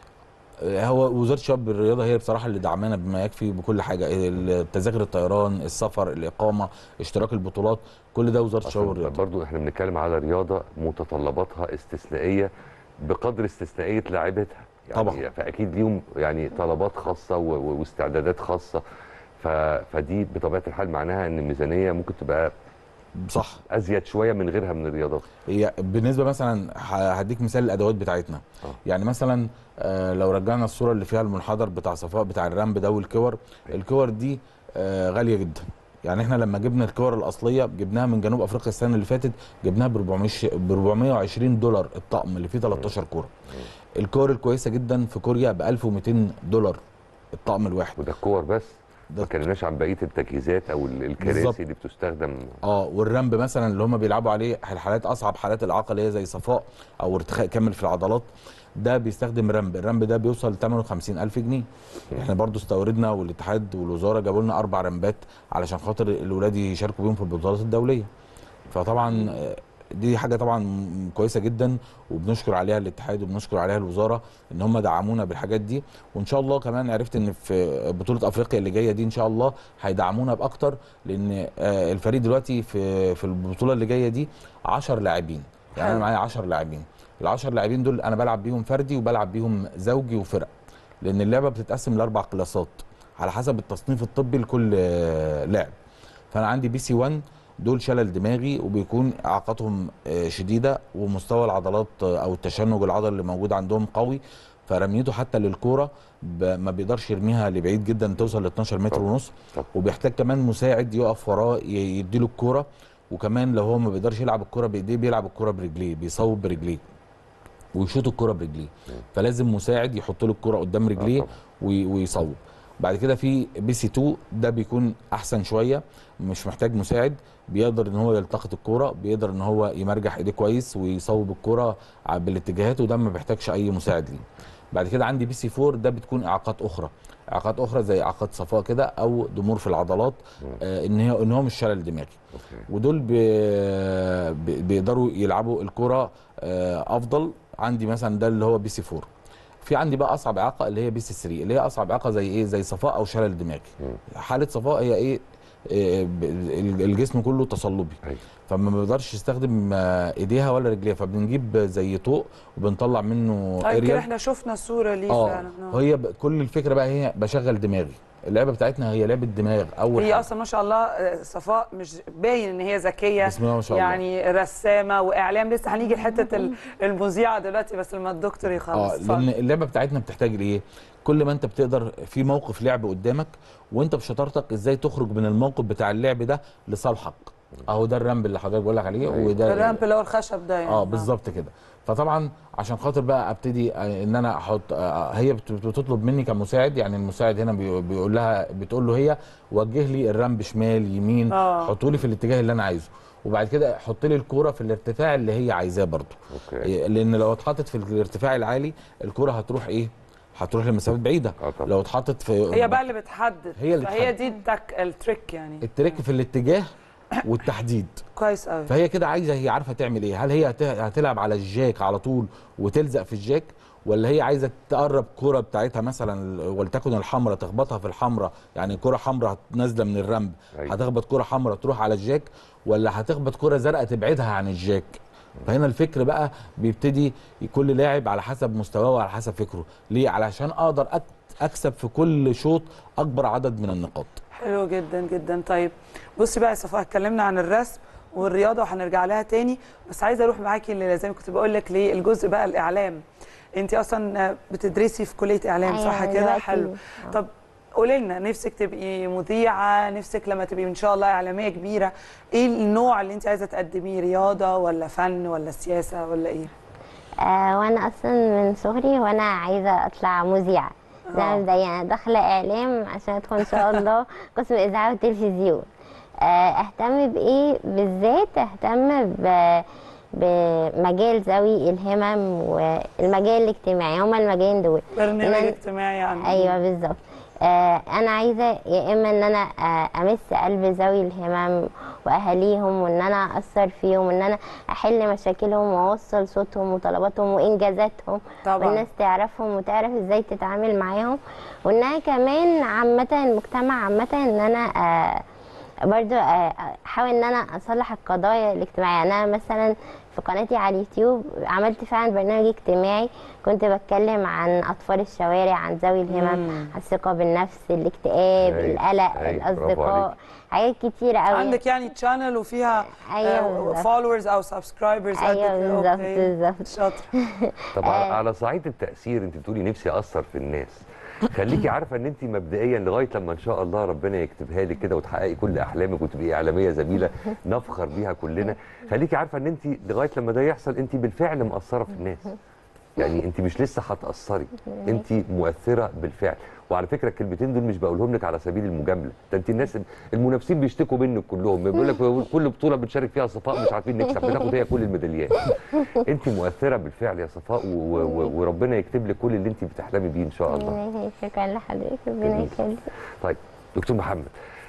هو وزاره الشباب والرياضه هي بصراحه اللي دعمانا بما يكفي بكل حاجه تذاكر الطيران السفر الاقامه اشتراك البطولات كل ده وزاره الشباب والرياضه برضو احنا بنتكلم على رياضه متطلباتها استثنائيه بقدر استثنائيه لاعبتها يعني طبعاً. فاكيد ليهم يعني طلبات خاصه و- و- واستعدادات خاصه ف... فدي بطبيعه الحال معناها ان الميزانيه ممكن تبقى صح ازيد شويه من غيرها من الرياضات هي بالنسبه مثلا ه- هديك مثال الادوات بتاعتنا يعني مثلا آه، لو رجعنا الصوره اللي فيها المنحدر بتاع صفاء بتاع الرمب ده والكور الكور دي آه، غاليه جدا يعني احنا لما جبنا الكور الاصليه جبناها من جنوب افريقيا السنه اللي فاتت جبناها ب 400 ب 420 دولار الطقم اللي فيه 13 كوره الكور الكويسه جدا في كوريا ب 1200 دولار الطقم الواحد وده الكور بس ما اتكلمناش عن بقيه التجهيزات او ال- بالظبط. الكراسي اللي بتستخدم اه والرمب مثلا اللي هم بيلعبوا عليه الحالات اصعب حالات الاعاقه اللي هي زي صفاء او ارتخاء كامل في العضلات ده بيستخدم رمب الرمب ده بيوصل ثمنه 50000 جنيه احنا برضو استوردنا والاتحاد والوزاره جابوا لنا اربع رمبات علشان خاطر الاولاد يشاركوا بيهم في البطولات الدوليه فطبعا آه، دي حاجه طبعا م- كويسه جدا وبنشكر عليها الاتحاد وبنشكر عليها الوزاره ان هم دعمونا بالحاجات دي وان شاء الله كمان عرفت ان في بطوله افريقيا اللي جايه دي ان شاء الله هيدعمونا باكتر لان آه، الفريق دلوقتي في في البطوله اللي جايه دي 10 لاعبين يعني انا حلو. معايا 10 لاعبين ال 10 لاعبين دول انا بلعب بيهم فردي وبلعب بيهم زوجي وفرق لان اللعبه بتتقسم لاربع كلاسات على حسب التصنيف الطبي لكل آه، لاعب فانا عندي بي سي 1 دول شلل دماغي وبيكون اعاقتهم آه، شديده ومستوى العضلات آه، او التشنج العضلي اللي موجود عندهم قوي فرميته حتى للكوره ب- ما بيقدرش يرميها لبعيد جدا توصل ل 12 متر ونص وبيحتاج كمان مساعد يقف وراه ي- يديله الكوره وكمان لو هو ما بيقدرش يلعب الكوره بايديه بيلعب الكوره برجليه بيصوب برجليه ويشوط الكوره برجليه فلازم مساعد يحط له الكوره قدام رجليه وي- ويصوب بعد كده في بي سي 2 ده بيكون احسن شويه مش محتاج مساعد بيقدر ان هو يلتقط الكوره بيقدر ان هو يمرجح ايديه كويس ويصوب الكوره ع- بالاتجاهات وده ما بيحتاجش اي مساعد ليه بعد كده عندي بي سي 4 ده بتكون اعاقات اخرى اعاقات اخرى زي اعاقات صفاء كده او ضمور في العضلات آه ان هي ان هو مش شلل دماغي ودول بي بي- بيقدروا يلعبوا الكره آه افضل عندي مثلا ده اللي هو بي سي 4 في عندي بقى اصعب اعاقه اللي هي بي سي 3 اللي هي اصعب اعاقه زي ايه زي صفاء او شلل دماغي حاله صفاء هي ايه آه، ب- الجسم كله تصلبي فما بيقدرش يستخدم آه، ايديها ولا رجليها فبنجيب زي طوق وبنطلع منه طيب كده اريال احنا شفنا صوره ليه اه فعلا آه. هي ب- كل الفكره بقى هي بشغل دماغي اللعبه بتاعتنا هي لعبه دماغ اول هي حاجة. اصلا ما شاء الله آه، صفاء مش باين ان هي ذكيه بسم الله ما شاء الله. يعني رسامه واعلام لسه هنيجي لحته ال- المذيعه دلوقتي بس لما الدكتور يخلص اه اتفضل. لان اللعبه بتاعتنا بتحتاج لايه كل ما انت بتقدر في موقف لعب قدامك وانت بشطارتك ازاي تخرج من الموقف بتاع اللعب ده لصالحك اهو ده الرامب اللي حضرتك بقول لك عليه وده الرامب اللي هو الخشب ده يعني اه بالظبط كده فطبعا عشان خاطر بقى ابتدي آه، ان انا احط آه، هي بت- بتطلب مني كمساعد يعني المساعد هنا بي- بيقول لها بتقول له هي وجه لي الرامب شمال يمين آه. حطوا لي في الاتجاه اللي انا عايزه وبعد كده حط لي الكوره في الارتفاع اللي هي عايزاه برضه اوكي لان لو اتحطت في الارتفاع العالي الكوره هتروح ايه هتروح لمسافات بعيده لو اتحطت في هي بقى اللي بتحدد هي اللي فهي دي التك... التريك يعني التريك في الاتجاه والتحديد كويس قوي فهي كده عايزه هي عارفه تعمل ايه هل هي هت- هتلعب على الجاك على طول وتلزق في الجاك ولا هي عايزه تقرب كرة بتاعتها مثلا ولتكن الحمراء تخبطها في الحمراء يعني كرة حمراء نازله من الرمب أيوة. هتخبط كرة حمراء تروح على الجاك ولا هتخبط كرة زرقاء تبعدها عن الجاك فهنا الفكر بقى بيبتدي كل لاعب على حسب مستواه وعلى حسب فكره ليه علشان اقدر أك- اكسب في كل شوط اكبر عدد من النقاط حلو جدا جدا طيب بصي بقى يا صفاء اتكلمنا عن الرسم والرياضه وهنرجع لها تاني بس عايزه اروح معاكي اللي زي ما كنت بقول لك ليه الجزء بقى الاعلام انت اصلا بتدرسي في كليه اعلام أيوة، صح كده دلوقتي. حلو آه. طب قولي لنا نفسك تبقي مذيعه نفسك لما تبقي ان شاء الله اعلاميه كبيره ايه النوع اللي انت عايزه تقدميه رياضه ولا فن ولا سياسه ولا ايه آه وانا اصلا من صغري وانا عايزه اطلع مذيعه زي آه. ما زي انا داخله اعلام عشان ادخل ان شاء الله قسم اذاعه وتلفزيون آه اهتم بايه بالذات اهتم ب بمجال ذوي الهمم والمجال الاجتماعي هما المجالين دول برنامج إن أنا- اجتماعي يعني ايوه بالظبط آه انا عايزه يا اما ان انا آه امس قلب ذوي الهمم واهاليهم وان انا اثر فيهم وان انا احل مشاكلهم واوصل صوتهم وطلباتهم وانجازاتهم طبعاً. والناس تعرفهم وتعرف ازاي تتعامل معاهم وان انا كمان عامه المجتمع عامه ان انا آه برضو آه، احاول ان انا اصلح القضايا الاجتماعيه انا مثلا في قناتي على اليوتيوب عملت فعلا برنامج اجتماعي كنت بتكلم عن اطفال الشوارع عن ذوي الهمم مم. عن الثقه بالنفس الاكتئاب أيوة، القلق أيوة، برافو الاصدقاء عليك. حاجات كتيره قوي عندك يعني تشانل وفيها أيوة بالظبط. فولورز او سبسكرايبرز ايوه بالظبط بالظبط شاطر طب على, على صعيد التاثير انت بتقولي نفسي اثر في الناس خليكي عارفه ان انت مبدئيا لغايه لما ان شاء الله ربنا يكتبها لك كده وتحققي كل احلامك وتبقي اعلاميه زميله نفخر بيها كلنا خليكي عارفه ان انت لغايه لما ده يحصل انت بالفعل مأثره في الناس يعني انت مش لسه هتأثري انت مؤثره بالفعل وعلى فكره الكلمتين دول مش بقولهم لك على سبيل المجامله ده انت الناس المنافسين بيشتكوا منك كلهم بيقول لك كل بطوله بتشارك فيها صفاء مش عارفين نكسب بتاخد هي كل الميداليات انت مؤثره بالفعل يا صفاء و- و- وربنا يكتب لك كل اللي انت بتحلمي بيه ان شاء الله ربنا يخليك شكرا لحضرتك ربنا جميل. يخليك طيب دكتور محمد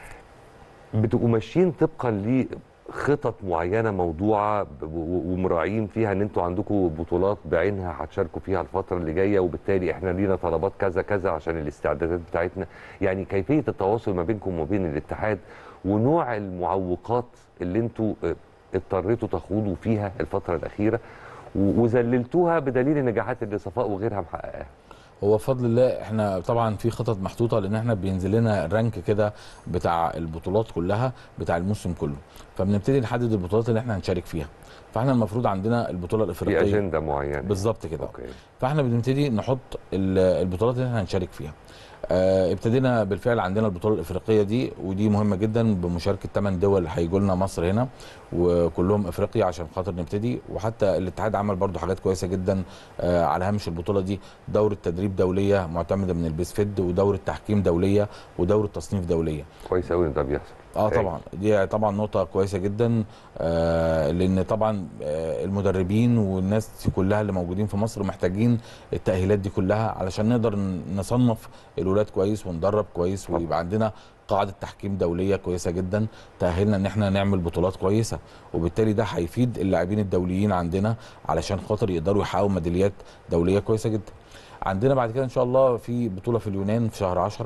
بتبقوا ماشيين طبقا لخطط معينه موضوعه ب- و- ومراعيين فيها ان انتوا عندكم بطولات بعينها هتشاركوا فيها الفتره اللي جايه وبالتالي احنا لينا طلبات كذا كذا عشان الاستعدادات بتاعتنا يعني كيفيه التواصل ما بينكم وبين الاتحاد ونوع المعوقات اللي انتوا اه، اضطريتوا تخوضوا فيها الفتره الاخيره و- وذللتوها بدليل النجاحات اللي صفاء وغيرها محققاها هو بفضل الله احنا طبعا في خطط محطوطه لان احنا بينزل لنا رانك كده بتاع البطولات كلها بتاع الموسم كله فبنبتدي نحدد البطولات اللي احنا هنشارك فيها فاحنا المفروض عندنا البطوله في الافريقيه اجنده معينه بالظبط كده اوكي فاحنا بنبتدي نحط ال- البطولات اللي احنا هنشارك فيها آه، ابتدينا بالفعل عندنا البطوله الافريقيه دي ودي مهمه جدا بمشاركه 8 دول هيجوا لنا مصر هنا وكلهم افريقيا عشان خاطر نبتدي وحتى الاتحاد عمل برضو حاجات كويسه جدا آه، على هامش البطوله دي دوره تدريب دوليه معتمده من البيس فيد ودوره تحكيم دوليه ودوره تصنيف دوليه كويس قوي ان ده بيحصل اه هايل. طبعا دي طبعا نقطه كويسه جدا آه لان طبعا آه المدربين والناس كلها اللي موجودين في مصر محتاجين التاهيلات دي كلها علشان نقدر ن- نصنف الولاد كويس وندرب كويس ويبقى عندنا قاعده تحكيم دوليه كويسه جدا تاهلنا ان احنا نعمل بطولات كويسه وبالتالي ده هيفيد اللاعبين الدوليين عندنا علشان خاطر يقدروا يحققوا ميداليات دوليه كويسه جدا عندنا بعد كده ان شاء الله في بطوله في اليونان في شهر 10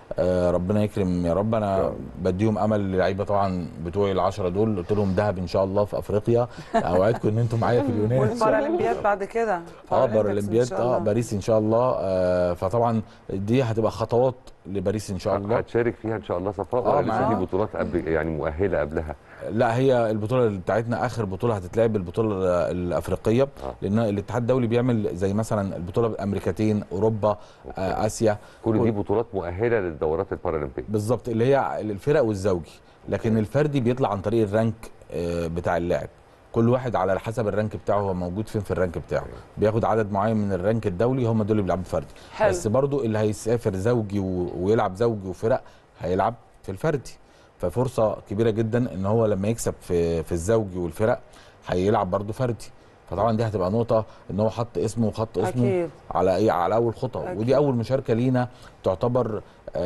آه، ربنا يكرم يا رب انا بديهم امل للعيبه طبعا بتوعي العشره دول قلت لهم دهب ان شاء الله في افريقيا اوعدكم ان انتم معايا في اليونان والبارالمبياد بعد كده اه Paralympics بارالمبياد إن شاء اه الله. باريس ان شاء الله آه فطبعا دي هتبقى خطوات لباريس ان شاء الله هتشارك فيها ان شاء الله صفاء آه، ولا لسه معانا. في بطولات قبل يعني مؤهله قبلها لا هي البطوله اللي بتاعتنا اخر بطوله هتتلعب البطوله الافريقيه لان الاتحاد الدولي بيعمل زي مثلا البطوله الامريكتين اوروبا آه اسيا كل دي بطولات مؤهله للدورات البارالمبيه بالظبط اللي هي الفرق والزوجي لكن الفردي بيطلع عن طريق الرانك آه، بتاع اللاعب كل واحد على حسب الرانك بتاعه هو موجود فين في الرانك بتاعه بياخد عدد معين من الرانك الدولي هم دول اللي بيلعبوا فردي حلو. بس برضو اللي هيسافر زوجي و... ويلعب زوجي وفرق هيلعب في الفردي ففرصه كبيره جدا ان هو لما يكسب في في الزوجي والفرق هيلعب برضو فردي فطبعا دي هتبقى نقطه ان هو حط اسمه وخط اسمه أكيد. على ايه على اول خطوه أكيد. ودي اول مشاركه لينا تعتبر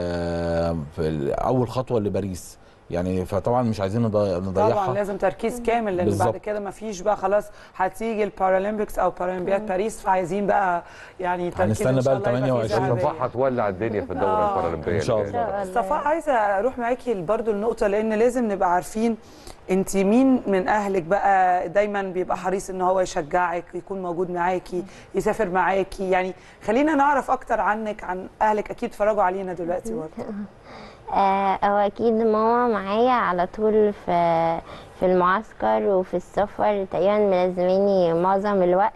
آه في ال- اول خطوه لباريس يعني فطبعا مش عايزين نضي- نضيعها طبعا لازم تركيز كامل لان بعد بالظبط. كده ما فيش بقى خلاص هتيجي البارالمبيكس او بارالمبياد باريس فعايزين بقى يعني تركيز هنستنى إن شاء بقى الله يبقى في 28. ذهبية. صفاء هتولع الدنيا في الدوره آه. البارالمبيه إن شاء اللي جاية. صفاء عايزه اروح معاكي برضو النقطه لان لازم نبقى عارفين انت مين من اهلك بقى دايما بيبقى حريص ان هو يشجعك يكون موجود معاكي يسافر معاكي يعني خلينا نعرف اكتر عنك عن اهلك اكيد اتفرجوا علينا دلوقتي برضه آه، هو اكيد ماما معايا على طول في في المعسكر وفي السفر تقريبا ملازماني معظم الوقت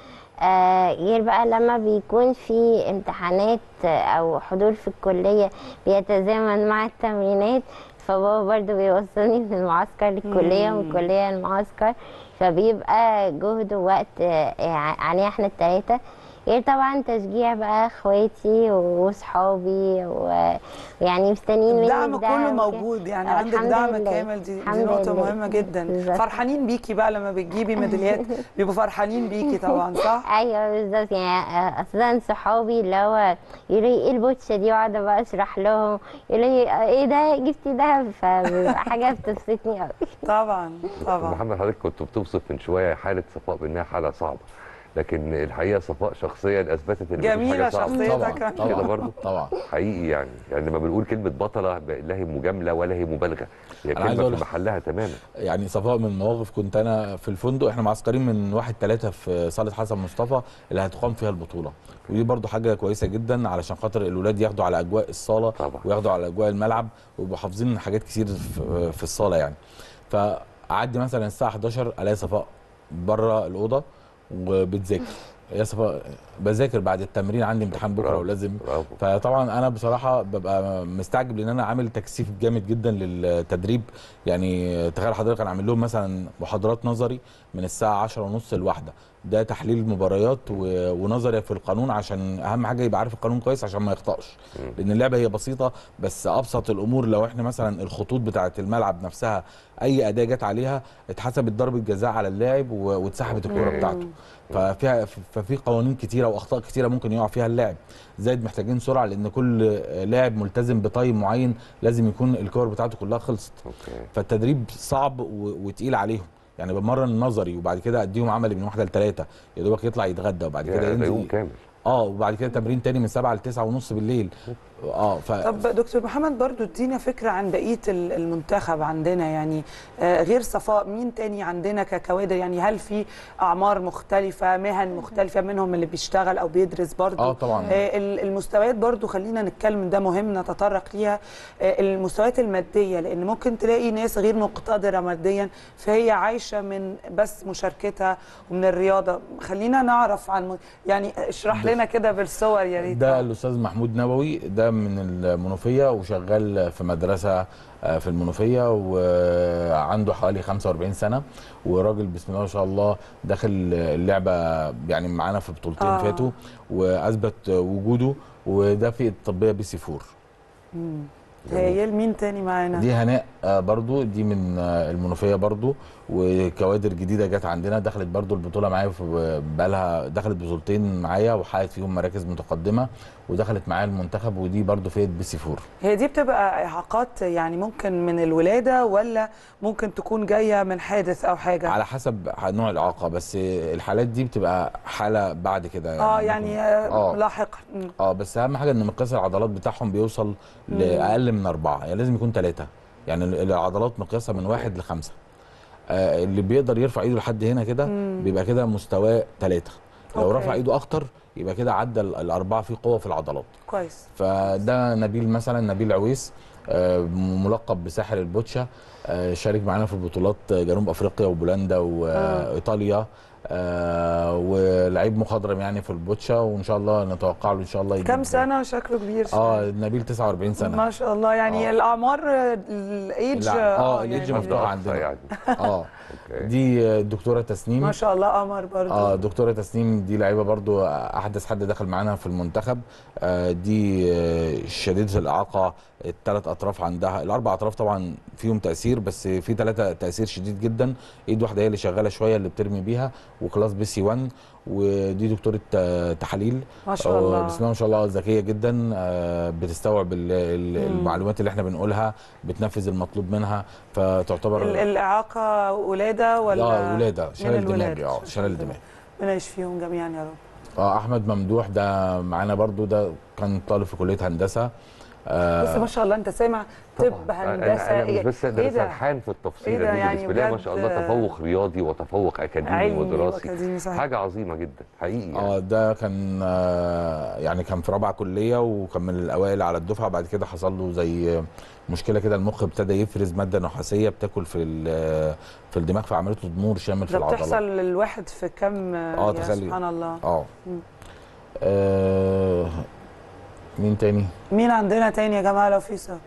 آه، غير بقى لما بيكون في امتحانات آه، او حضور في الكلية بيتزامن مع التمرينات فبابا برضو بيوصلني من المعسكر للكلية مم. ومن الكلية للمعسكر فبيبقى جهد ووقت آه، علينا احنا التلاتة غير طبعا تشجيع بقى اخواتي وصحابي و- ويعني مستنيين مني الدعم الدعم كله وكده. موجود يعني آه، عندك الحمد دعم لله. كامل دي, دي الحمد نقطه لله. مهمه جدا بالظبط. فرحانين بيكي بقى لما بتجيبي ميداليات بيبقوا فرحانين بيكي طبعا صح ايوه بالظبط يعني اصلا صحابي اللي هو يقولوا لي ايه البوتشه دي واقعد بقى اشرح لهم يقولوا لي ايه ده جبتي دهب فبيبقى حاجه بتبسطني قوي طبعا طبعا محمد حضرتك كنت بتوصف من شويه حاله صفاء بانها حاله صعبه لكن الحقيقه صفاء شخصيا اثبتت ان مفيش جميلة حاجه صعبه شخصيتك. طبعا كده طبعا برضه طبعا حقيقي يعني يعني لما بنقول كلمه بطله ب- لا هي مجامله ولا هي مبالغه هي أنا عايز كلمه أقول في لك- محلها تماما يعني صفاء من المواقف كنت انا في الفندق احنا معسكرين من واحد ثلاثة في صاله حسن مصطفى اللي هتقام فيها البطوله ودي برضو حاجه كويسه جدا علشان خاطر الولاد ياخدوا على اجواء الصاله طبعا. وياخدوا على اجواء الملعب ويبقوا حافظين حاجات كتير في, في الصاله يعني فاعدي مثلا الساعه 11 الاقي صفاء بره الاوضه وبتذاكر يا صفاء بذاكر بعد التمرين عندي امتحان بكره برافو، ولازم برافو. فطبعا انا بصراحه ببقى مستعجب لان انا عامل تكثيف جامد جدا للتدريب يعني تخيل حضرتك انا عامل لهم مثلا محاضرات نظري من الساعه 10 ونص لواحده ده تحليل مباريات و- ونظري في القانون عشان اهم حاجه يبقى عارف القانون كويس عشان ما يخطاش لان اللعبه هي بسيطه بس ابسط الامور لو احنا مثلا الخطوط بتاعه الملعب نفسها اي اداه جت عليها اتحسبت ضربه جزاء على اللاعب و- واتسحبت الكره أوكي. بتاعته ففيها ففي قوانين كتيره واخطاء كتيره ممكن يقع فيها اللاعب زائد محتاجين سرعه لان كل لاعب ملتزم بتايم معين لازم يكون الكور بتاعته كلها خلصت أوكي. فالتدريب صعب و- وتقيل عليهم يعني بمرن نظري وبعد كده اديهم عملي من واحده لثلاثه يا دوبك يطلع يتغدى وبعد يا كده ده ينزل يوم كامل اه وبعد كده تمرين تاني من 7 ل 9 ونص بالليل اه ف طب دكتور محمد برضو ادينا فكرة عن بقية ال- المنتخب عندنا يعني آه، غير صفاء مين تاني عندنا ككوادر يعني هل في أعمار مختلفة مهن مختلفة منهم اللي بيشتغل أو بيدرس برضو اه طبعا آه، ال- المستويات برضو خلينا نتكلم ده مهم نتطرق ليها آه، المستويات المادية لأن ممكن تلاقي ناس غير مقتدرة ماديا فهي عايشة من بس مشاركتها ومن الرياضة خلينا نعرف عن يعني اشرح لنا كده بالصور يا ريت ده الاستاذ محمود نبوي ده من المنوفيه وشغال في مدرسه آه، في المنوفيه وعنده حوالي 45 سنه وراجل بسم الله ما شاء الله داخل اللعبه يعني معانا في بطولتين آه. فاتوا واثبت وجوده وده في الطبيه بي سي 4 مم. هايل مين تاني معانا دي هناء آه، برضو دي من آه، المنوفيه برضو وكوادر جديده جت عندنا دخلت برضو البطوله معايا في بقالها دخلت بطولتين معايا وحققت فيهم مراكز متقدمه ودخلت معايا المنتخب ودي برضو فيت بيسي فور هي دي بتبقى اعاقات يعني ممكن من الولاده ولا ممكن تكون جايه من حادث او حاجه على حسب نوع الاعاقه بس الحالات دي بتبقى حاله بعد كده اه ممكن- يعني آه، آه. لاحقا مم. اه بس اهم حاجه ان مقياس العضلات بتاعهم بيوصل لاقل من اربعه يعني لازم يكون ثلاثه يعني ال- العضلات مقياسها من واحد لخمسه آه اللي بيقدر يرفع ايده لحد هنا كده مم. بيبقى كده مستواه ثلاثه لو أوكي. رفع ايده اكتر يبقى كده عدى ال- الاربعه في قوه في العضلات كويس فده نبيل مثلا نبيل عويس آه، ملقب بساحر البوتشا آه، شارك معانا في بطولات جنوب افريقيا وبولندا وايطاليا آه، ولعيب مخضرم يعني في البوتشا وان شاء الله نتوقع له ان شاء الله يجيب كم سنه شكله كبير اه نبيل 49 سنه ما شاء الله يعني آه. الاعمار الايدج لا، اه الايدج يعني مفتوح عندنا اه دي الدكتوره تسنيم ما شاء الله قمر برضه اه دكتوره تسنيم دي لعيبه برضو احدث حد دخل معانا في المنتخب آه دي آه شديده الاعاقه الثلاث اطراف عندها الاربع اطراف طبعا فيهم تاثير بس في ثلاثه تاثير شديد جدا ايد واحده هي اللي شغاله شويه اللي بترمي بيها وكلاس بي سي 1 ودي دكتوره آه، تحاليل ما شاء آه، الله. بسم الله ما شاء الله ذكيه جدا آه، بتستوعب ال- ال- مم. المعلومات اللي احنا بنقولها بتنفذ المطلوب منها فتعتبر ال- الاعاقه ولاده ولا اه ولاده من شلل الولادة؟ دماغي اه شلل دماغي ربنا يشفيهم جميعا يا رب اه احمد ممدوح ده معانا برضو ده كان طالب في كليه هندسه آه بص ما شاء الله انت سامع طب هندسه انا, أنا مش بس ده ايه انا ده سرحان في التفصيل إيه ده دي يعني بسم الله ما بجد شاء الله تفوق رياضي وتفوق اكاديمي علمي ودراسي وأكاديمي صحيح. حاجه عظيمه جدا حقيقي يعني. اه ده كان آه يعني كان في رابعه كليه وكان من الاوائل على الدفعه بعد كده حصل له زي مشكله كده المخ ابتدى يفرز ماده نحاسيه بتاكل في ال- في الدماغ فعملت له ضمور شامل في ده العضلات بتحصل للواحد في كم اه يا تخيلي سبحان الله اه مم. آه، مين تاني مين عندنا تاني يا جماعه لو في صور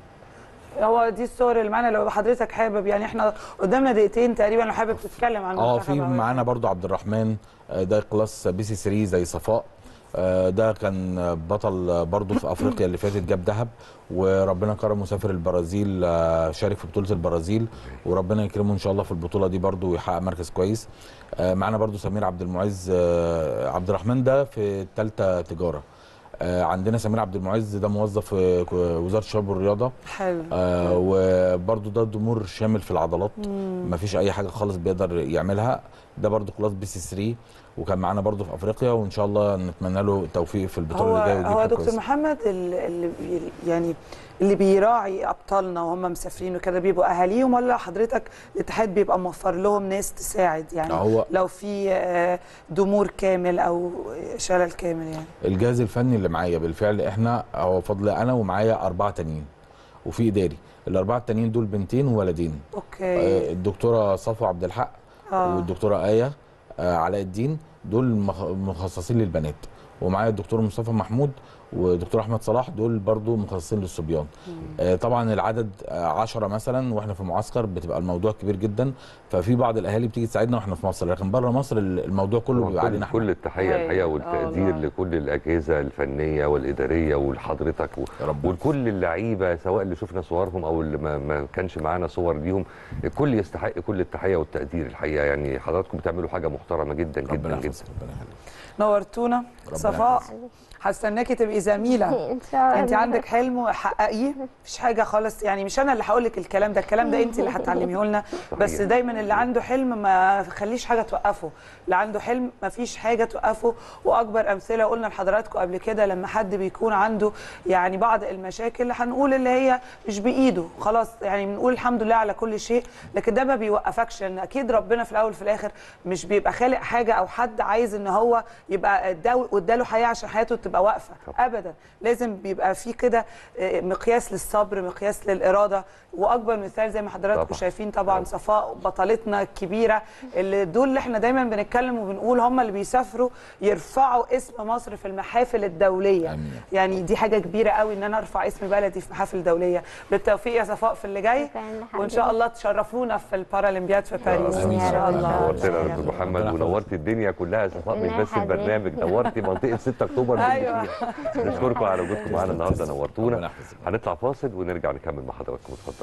هو دي الصور اللي معانا لو حضرتك حابب يعني احنا قدامنا دقيقتين تقريبا لو حابب تتكلم عن اه المنتخب في أو معانا برضو عبد الرحمن آه، ده كلاس بي سي 3 زي صفاء آه، ده كان بطل برضو في افريقيا اللي فاتت جاب ذهب وربنا كرمه سافر البرازيل آه، شارك في بطوله البرازيل وربنا يكرمه ان شاء الله في البطوله دي برضو ويحقق مركز كويس آه، معانا برضو سمير عبد المعز آه، عبد الرحمن ده في ثالثه تجاره آه، عندنا سمير عبد المعز ده موظف في وزاره الشباب والرياضه حلو آه وبرده ده ضمور شامل في العضلات مم. مفيش اي حاجه خالص بيقدر يعملها ده برده كلاس بي سي 3 وكان معانا برده في افريقيا وان شاء الله نتمنى له التوفيق في البطوله هو اللي جايه ويجيب هو حاجة دكتور كويسة. محمد اللي اللي بي يعني اللي بيراعي ابطالنا وهم مسافرين وكده بيبقوا اهاليهم ولا حضرتك الاتحاد بيبقى موفر لهم ناس تساعد يعني هو- لو في آه، ضمور كامل او شلل كامل يعني الجهاز الفني اللي معايا بالفعل احنا هو فضل انا ومعايا اربعه تانيين وفي اداري الاربعه التانيين دول بنتين وولدين اوكي آه الدكتوره صفوه عبد الحق آه. والدكتوره ايه آه علاء الدين دول مخ- مخصصين للبنات ومعايا الدكتور مصطفى محمود ودكتور احمد صلاح دول برضو مخصصين للصبيان آه طبعا العدد آه عشرة مثلا واحنا في معسكر بتبقى الموضوع كبير جدا ففي بعض الاهالي بتيجي تساعدنا واحنا في مصر لكن بره مصر الموضوع كله طبعاً بيبقى كل, علينا احنا كل التحيه هاي. الحقيقه آه والتقدير والله. لكل الاجهزه الفنيه والاداريه ولحضرتك و... ولكل اللعيبه سواء اللي شفنا صورهم او اللي ما, ما كانش معانا صور ليهم الكل يستحق كل التحيه والتقدير الحقيقه يعني حضراتكم بتعملوا حاجه محترمه جدا جدا ربنا جدا يحفظك ربنا يخليك نورتونا صفاء هستناكي تبقي زميله ان شاء الله انت عندك حلم وحققيه مفيش حاجه خالص يعني مش انا اللي هقول لك الكلام ده الكلام ده انت اللي هتعلميه لنا بس صحيح. دايما اللي عنده حلم ما خليش حاجه توقفه اللي عنده حلم مفيش حاجه توقفه واكبر امثله قلنا لحضراتكم قبل كده لما حد بيكون عنده يعني بعض المشاكل هنقول اللي هي مش بايده خلاص يعني بنقول الحمد لله على كل شيء لكن ده ما بيوقفكش لان اكيد ربنا في الاول وفي الاخر مش بيبقى خالق حاجه او حد عايز ان هو يبقى اداله واداله حياه عشان حياته تبقى واقفه ابدا لازم بيبقى في كده آه، مقياس للصبر مقياس للاراده واكبر مثال زي ما حضراتكم طبعاً. شايفين طبعا صفاء بطلتنا الكبيره اللي دول اللي احنا دايما بنتكلم وبنقول هم اللي بيسافروا يرفعوا اسم مصر في المحافل الدوليه آمين. يعني دي حاجه كبيره قوي ان انا ارفع اسم بلدي في محافل دوليه بالتوفيق يا صفاء في اللي جاي شكراً وان شاء الله تشرفونا في البارالمبياد في باريس آمين. ان شاء الله نورتنا يا دكتور محمد ربنا ونورتي الدنيا كلها يا صفاء مش ربنا بس يخليك. البرنامج نورتي منطقه 6 اكتوبر أيوة. نشكركم على وجودكم معانا النهارده نورتونا ربنا يحفظك. هنطلع فاصل ونرجع نكمل مع حضراتكم اتفضل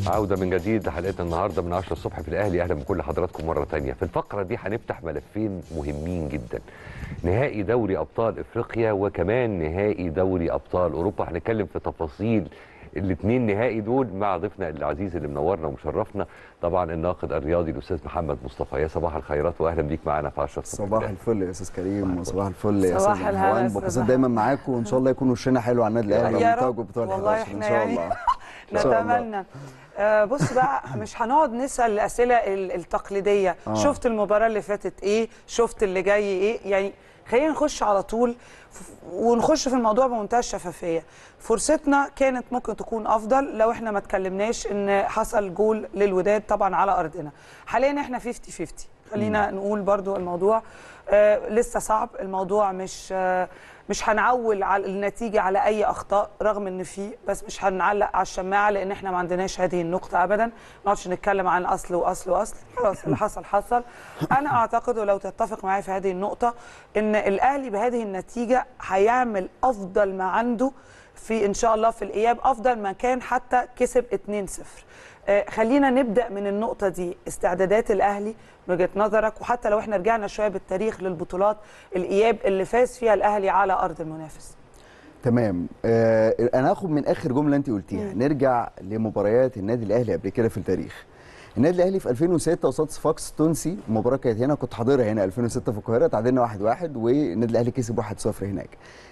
عودة من جديد لحلقتنا النهاردة من 10 الصبح في الأهلي أهلا بكل حضراتكم مرة تانية في الفقرة دي هنفتح ملفين مهمين جدا نهائي دوري أبطال إفريقيا وكمان نهائي دوري أبطال أوروبا هنتكلم في تفاصيل الاثنين نهائي دول مع ضيفنا العزيز اللي منورنا ومشرفنا طبعا الناقد الرياضي الاستاذ محمد مصطفى يا صباح الخيرات واهلا بيك معانا في 10 الصبح صباح الفل يا استاذ كريم وصباح الفل يا صباح استاذ الهنا يا عموان أستاذ ببساطه محمد. دايما معاكم وان شاء الله يكون وشنا حلو على النادي الاهلي يا لما رب. يتوجوا بطوله والله 11 ان احنا شاء يعني الله إن شاء الله. نتمنى آه بص بقى مش هنقعد نسال الاسئله ال- التقليديه آه. شفت المباراه اللي فاتت ايه شفت اللي جاي ايه يعني خلينا نخش على طول ف- ونخش في الموضوع بمنتهى الشفافيه فرصتنا كانت ممكن تكون افضل لو احنا ما اتكلمناش ان حصل جول للوداد طبعا على ارضنا حاليا احنا 50 50 خلينا نقول برضو الموضوع آه لسه صعب الموضوع مش آه مش هنعول على النتيجه على اي اخطاء رغم ان في بس مش هنعلق على الشماعه لان احنا ما عندناش هذه النقطه ابدا ما نقعدش نتكلم عن اصل واصل واصل خلاص اللي حصل حصل انا اعتقد ولو تتفق معايا في هذه النقطه ان الاهلي بهذه النتيجه هيعمل افضل ما عنده في ان شاء الله في الاياب افضل ما كان حتى كسب 2-0 آه، خلينا نبدا من النقطه دي استعدادات الاهلي من وجهه نظرك وحتى لو احنا رجعنا شويه بالتاريخ للبطولات الاياب اللي فاز فيها الاهلي على ارض المنافس تمام آه انا هاخد من اخر جمله انت قلتيها نرجع لمباريات النادي الاهلي قبل كده في التاريخ النادي الاهلي في 2006 قصاد صفاقس التونسي المباراه كانت هنا كنت حاضرها هنا 2006 في القاهره تعادلنا 1-1 والنادي الاهلي كسب 1-0 هناك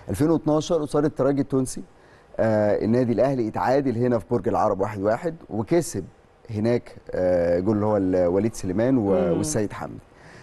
2012 قصاد الترجي التونسي آه النادي الاهلي اتعادل هنا في برج العرب 1-1 وكسب هناك آه جول اللي هو ال- وليد سليمان و- مم. والسيد حمدي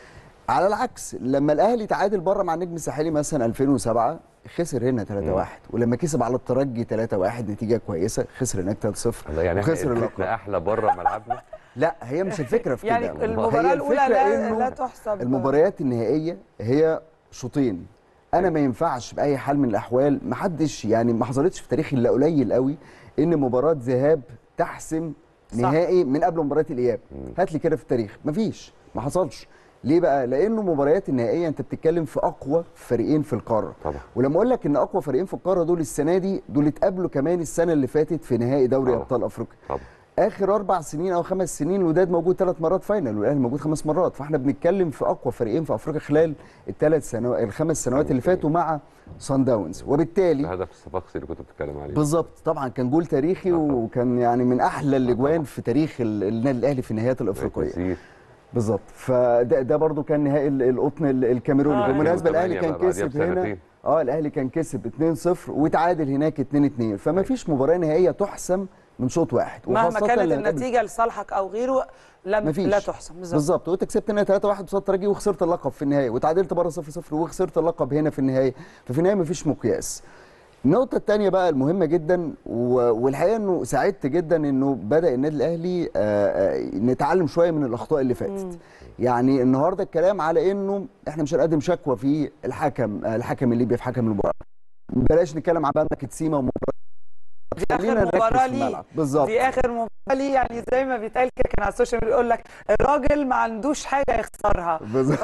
على العكس لما الاهلي تعادل بره مع النجم الساحلي مثلا 2007 خسر هنا 3-1 ولما كسب على الترجي 3-1 نتيجه كويسه خسر هناك 3-0 يعني احنا وخسر اللقب قدرتنا احلى بره ملعبنا لا هي مش الفكره في كده يعني المباراه هي الاولى الفكرة لا, إنه لا تحسب المباريات النهائيه هي شوطين انا ما ينفعش باي حال من الاحوال ما حدش يعني ما حصلتش في تاريخ الا قليل قوي ان مباراه ذهاب تحسم صح. نهائي من قبل مباراه الاياب هات لي كده في التاريخ مفيش ما حصلش ليه بقى لانه مباريات النهائيه انت بتتكلم في اقوى فريقين في القاره طبعا ولما اقول لك ان اقوى فريقين في القاره دول السنه دي دول اتقابلوا كمان السنه اللي فاتت في نهائي دوري طبعا. ابطال افريقيا طبعا اخر اربع سنين او خمس سنين الوداد موجود ثلاث مرات فاينل والاهلي موجود خمس مرات فاحنا بنتكلم في اقوى فريقين في افريقيا خلال الثلاث سنوات الخمس سنوات اللي فاتوا مع سان داونز وبالتالي هدف الصفاقسي اللي كنت بتتكلم عليه بالظبط طبعا كان جول تاريخي وكان يعني من احلى الاجوان في تاريخ ال- النادي الاهلي في النهائيات الافريقيه بالظبط فده ده برضو كان نهائي ال- القطن ال- الكاميروني آه. بالمناسبه الاهلي 2008 كان بقى بعديها كسب هنا بسنتين. اه الاهلي كان كسب 2-0 وتعادل هناك 2-2 فما فيش مباراه نهائيه تحسم من شوط واحد مهما وخاصة كانت لما تقابل- النتيجه لصالحك او غيره لم مفيش لا تحسم بالظبط بالظبط وانت كسبت هنا 3 1 قصاد الترجي وخسرت اللقب في النهايه وتعادلت بره 0 0 وخسرت اللقب هنا في النهايه ففي النهايه مفيش مقياس النقطة الثانية بقى المهمة جدا و- والحقيقة انه سعدت جدا انه بدأ النادي الاهلي آه، آه، نتعلم شوية من الاخطاء اللي فاتت. يعني النهارده الكلام على انه احنا مش هنقدم شكوى في الحكم آه، الحكم الليبي في حكم المباراة. بلاش نتكلم عن مملكة سيما ومباراة دي خلينا اخر نركز مباراه في ليه الملعب. بالظبط دي اخر مباراه ليه يعني زي ما بيتقال كده كان على السوشيال ميديا يقول لك الراجل ما عندوش حاجه يخسرها بالظبط.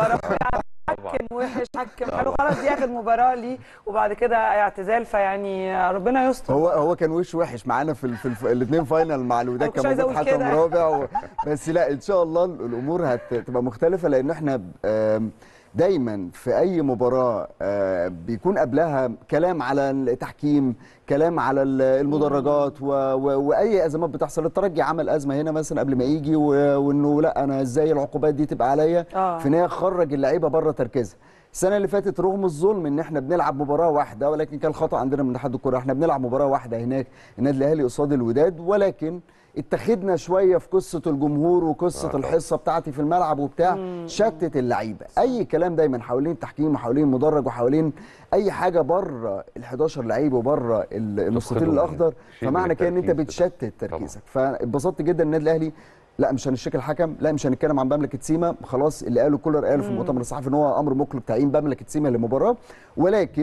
حكم وحش حكم حلو خلاص دي اخر مباراه ليه وبعد كده اعتزال فيعني ربنا يستر هو هو كان وش وحش معانا في, ال- في الف... الاثنين فاينل مع الوداد أنا كنتش كان عايزة موجود أقول حكم كده. رابع و... بس لا ان شاء الله الامور هتبقى مختلفه لان احنا آم، دايما في اي مباراه آه، بيكون قبلها كلام على التحكيم كلام على ال- المدرجات و... و... واي ازمات بتحصل الترجي عمل ازمه هنا مثلا قبل ما يجي و... وانه لا انا ازاي العقوبات دي تبقى عليا آه. في النهايه خرج اللعيبه بره تركيزها السنه اللي فاتت رغم الظلم ان احنا بنلعب مباراه واحده ولكن كان خطا عندنا من اتحاد الكره احنا بنلعب مباراه واحده هناك النادي الاهلي قصاد الوداد ولكن اتخذنا شويه في قصه الجمهور وقصه آه. الحصه بتاعتي في الملعب وبتاع شتت اللعيبه اي كلام دايما حوالين التحكيم وحوالين المدرج وحوالين اي حاجه بره ال 11 لعيب وبره ال- المستطيل تفقدهم الاخضر شيء من فمعنى كده ان انت التركيز بتشتت تركيزك فاتبسطت جدا النادي الاهلي لا مش هنشتكي الحكم لا مش هنتكلم عن مملكه سيما خلاص اللي قاله كولر قاله في مم. المؤتمر الصحفي ان هو امر مقلق تعيين مملكه سيما للمباراه ولكن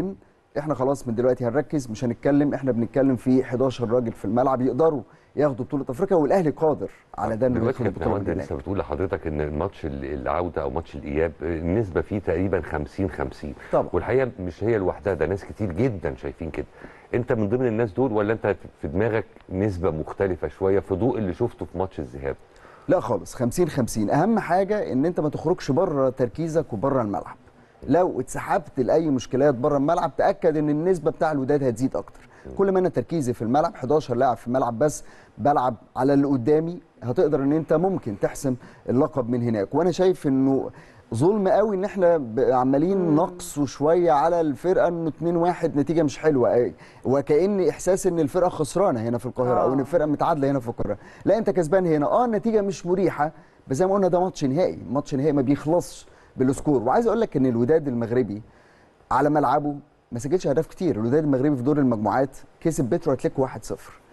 احنا خلاص من دلوقتي هنركز مش هنتكلم احنا بنتكلم في 11 راجل في الملعب يقدروا ياخدوا بطوله افريقيا والاهلي قادر على ده انه دلوقتي يدخل كابتن البطوله عواد دي لسه بتقول لحضرتك ان الماتش ال- العوده او ماتش الاياب النسبه فيه تقريبا 50 50 طبعا والحقيقه مش هي لوحدها ده ناس كتير جدا شايفين كده انت من ضمن الناس دول ولا انت في دماغك نسبه مختلفه شويه في ضوء اللي شفته في ماتش الذهاب لا خالص 50 50 اهم حاجه ان انت ما تخرجش بره تركيزك وبره الملعب لو اتسحبت لاي مشكلات بره الملعب تاكد ان النسبه بتاع الوداد هتزيد اكتر كل ما انا تركيزي في الملعب 11 لاعب في الملعب بس بلعب على اللي قدامي هتقدر ان انت ممكن تحسم اللقب من هناك وانا شايف انه ظلم قوي ان احنا ب- عمالين نقص شويه على الفرقه انه 2 1 نتيجه مش حلوه أي. وكان احساس ان الفرقه خسرانه هنا في القاهره او ان الفرقه متعادله هنا في القاهره لا انت كسبان هنا اه النتيجه مش مريحه بس زي ما قلنا ده ماتش نهائي ماتش نهائي ما بيخلصش بالسكور وعايز اقول لك ان الوداد المغربي على ملعبه ما سجلش اهداف كتير الوداد المغربي في دور المجموعات كسب بيترو اتليكو 1-0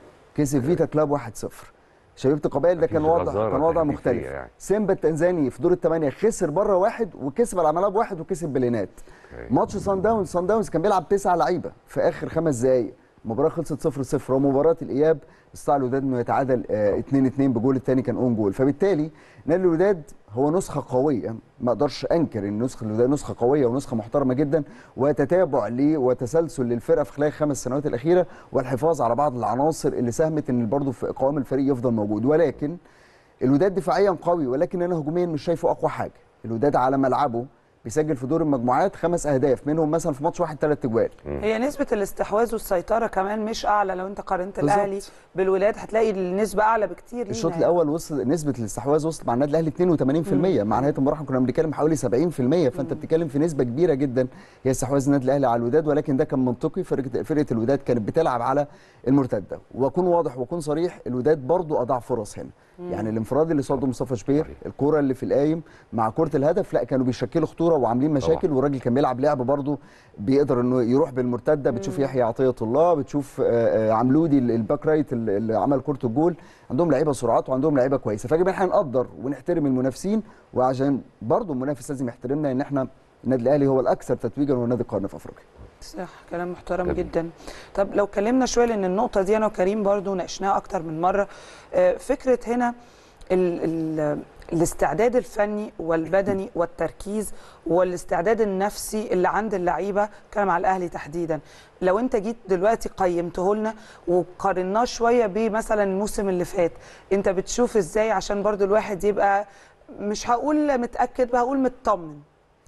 كسب فيتا كلاب 1-0 شبيبه القبائل ده كان مفيش وضع غزارة كان وضع تهديفية مختلف يعني. سيمبا التنزاني في دور الثمانيه خسر بره واحد وكسب على ملعب واحد وكسب بلينات ماتش سان داونز سان داونز كان بيلعب تسعه لعيبه في اخر خمس دقائق المباراه خلصت 0 0 ومباراه الاياب استطاع الوداد انه يتعادل 2 2 بجول الثاني كان اون جول فبالتالي نادي الوداد هو نسخه قويه ما اقدرش انكر ان نسخه الوداد نسخه قويه ونسخه محترمه جدا وتتابع ليه وتسلسل للفرقه في خلال الخمس سنوات الاخيره والحفاظ على بعض العناصر اللي ساهمت ان برضه في قوام الفريق يفضل موجود ولكن الوداد دفاعيا قوي ولكن انا هجوميا مش شايفه اقوى حاجه الوداد على ملعبه بيسجل في دور المجموعات خمس اهداف منهم مثلا في ماتش واحد ثلاث اجوال هي نسبة الاستحواذ والسيطرة كمان مش أعلى لو أنت قارنت بالظبط. الأهلي بالولاد هتلاقي النسبة أعلى بكتير لينا الشوط يعني. الاول وصل نسبه الاستحواذ وصلت مع النادي الاهلي 82% مع نهايه المباراه إحنا كنا بنتكلم حوالي 70% فانت بتتكلم في نسبه كبيره جدا هي استحواذ النادي الاهلي على الوداد ولكن ده كان منطقي فرقه فرقه الوداد كانت بتلعب على المرتده واكون واضح واكون صريح الوداد برضو اضاع فرص هنا مم. يعني الانفراد اللي صاده مصطفى شبير الكره اللي في القايم مع كره الهدف لا كانوا بيشكلوا خطوره وعاملين مشاكل والراجل كان بيلعب لعب برضو بيقدر انه يروح بالمرتده بتشوف يحيى عطيه الله بتشوف آه، آه، عملودي ال- الباك رايت اللي اللي عمل كره الجول عندهم لعيبه سرعات وعندهم لعيبه كويسه فيجب ان احنا نقدر ونحترم المنافسين وعشان برضو المنافس لازم يحترمنا ان احنا النادي الاهلي هو الاكثر تتويجا ونادي القرن في افريقيا صح كلام محترم جميل. جدا طب لو اتكلمنا شويه لان النقطه دي انا وكريم برضو ناقشناها اكتر من مره آه، فكره هنا ال ال الاستعداد الفني والبدني والتركيز والاستعداد النفسي اللي عند اللعيبه كلام على الاهلي تحديدا لو انت جيت دلوقتي قيمته لنا وقارناه شويه بمثلا الموسم اللي فات انت بتشوف ازاي عشان برضو الواحد يبقى مش هقول متاكد هقول مطمن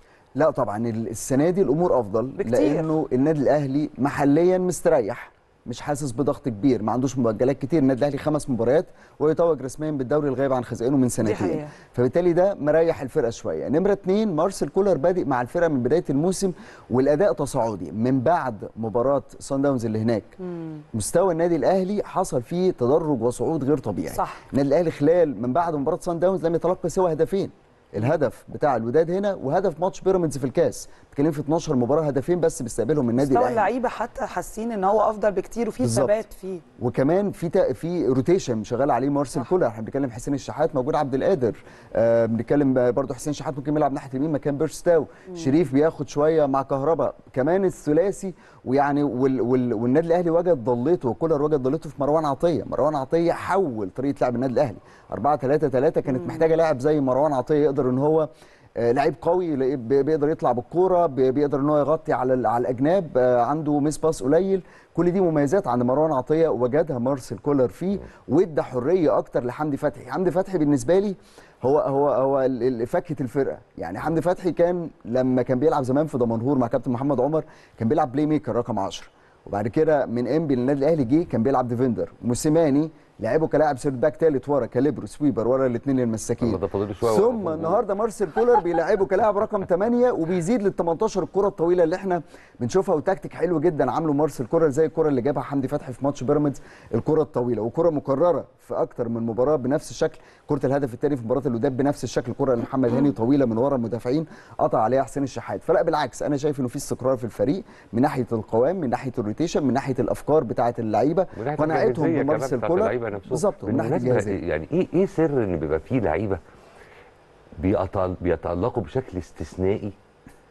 لا طبعا ال- السنه دي الامور افضل بكتير. لانه النادي الاهلي محليا مستريح مش حاسس بضغط كبير ما عندوش مؤجلات كتير النادي الاهلي خمس مباريات ويتوج رسميا بالدوري الغايب عن خزائنه من سنتين حقيقة. فبالتالي ده مريح الفرقه شويه نمره اتنين مارسيل كولر بادئ مع الفرقه من بدايه الموسم والاداء تصاعدي من بعد مباراه سان داونز اللي هناك مستوى النادي الاهلي حصل فيه تدرج وصعود غير طبيعي صح. النادي الاهلي خلال من بعد مباراه سان داونز لم يتلقى سوى هدفين الهدف بتاع الوداد هنا وهدف ماتش بيراميدز في الكاس بتتكلم في 12 مباراه هدفين بس بيستقبلهم النادي مستوى الاهلي اللعيبه حتى حاسين ان هو افضل بكتير وفي بالظبط. ثبات فيه وكمان في تا... في روتيشن شغال عليه مارسيل كولر احنا بنتكلم حسين الشحات موجود عبد القادر آه بنتكلم برضه حسين الشحات ممكن يلعب ناحيه اليمين مكان بيرستاو مم. شريف بياخد شويه مع كهربا كمان الثلاثي ويعني وال... وال... والنادي الاهلي وجد ضلته وكولر وجد ضلته في مروان عطيه مروان عطيه حول طريقه لعب النادي الاهلي 4 3 3 كانت محتاجه لاعب زي مروان عطيه يقدر ان هو آه، لعيب قوي لعيب بي- بيقدر يطلع بالكوره بي- بيقدر ان هو يغطي على ال- على الاجناب آه، عنده ميس باس قليل كل دي مميزات عند مروان عطيه وجدها مارسيل كولر فيه وادى حريه اكتر لحمدي فتحي حمدي فتحي بالنسبه لي هو هو هو ال- ال- فكه الفرقه يعني حمدي فتحي كان لما كان بيلعب زمان في دمنهور مع كابتن محمد عمر كان بيلعب بلاي ميكر رقم 10 وبعد كده من انبي للنادي الاهلي جه كان بيلعب ديفندر موسيماني لعبه كلاعب سيرد باك ثالث ورا كاليبرو سويبر ورا الاثنين المساكين ده فاضل له شويه ثم النهارده مارسيل كولر بيلعبه كلاعب رقم 8 وبيزيد لل 18 الكره الطويله اللي احنا بنشوفها وتكتيك حلو جدا عامله مارسيل كولر زي الكره اللي جابها حمدي فتحي في ماتش بيراميدز الكره الطويله وكره مكرره في اكتر من مباراه بنفس الشكل كره الهدف الثاني في مباراه الوداد بنفس الشكل كره لمحمد هاني طويله من ورا المدافعين قطع عليها حسين الشحات فلا بالعكس انا شايف انه في استقرار في الفريق من ناحيه القوام من ناحيه الروتيشن من ناحيه الافكار بتاعه اللعيبه من ناحية قناعتهم الجاهزية كمان بمارسيل بتاعت كولر اللعيبة نفسهم. بالظبط من ناحيه بالمناسبة الجاهزيه يعني ايه ايه سر ان بيبقى فيه لعيبه بيتأل- بيتالقوا بشكل استثنائي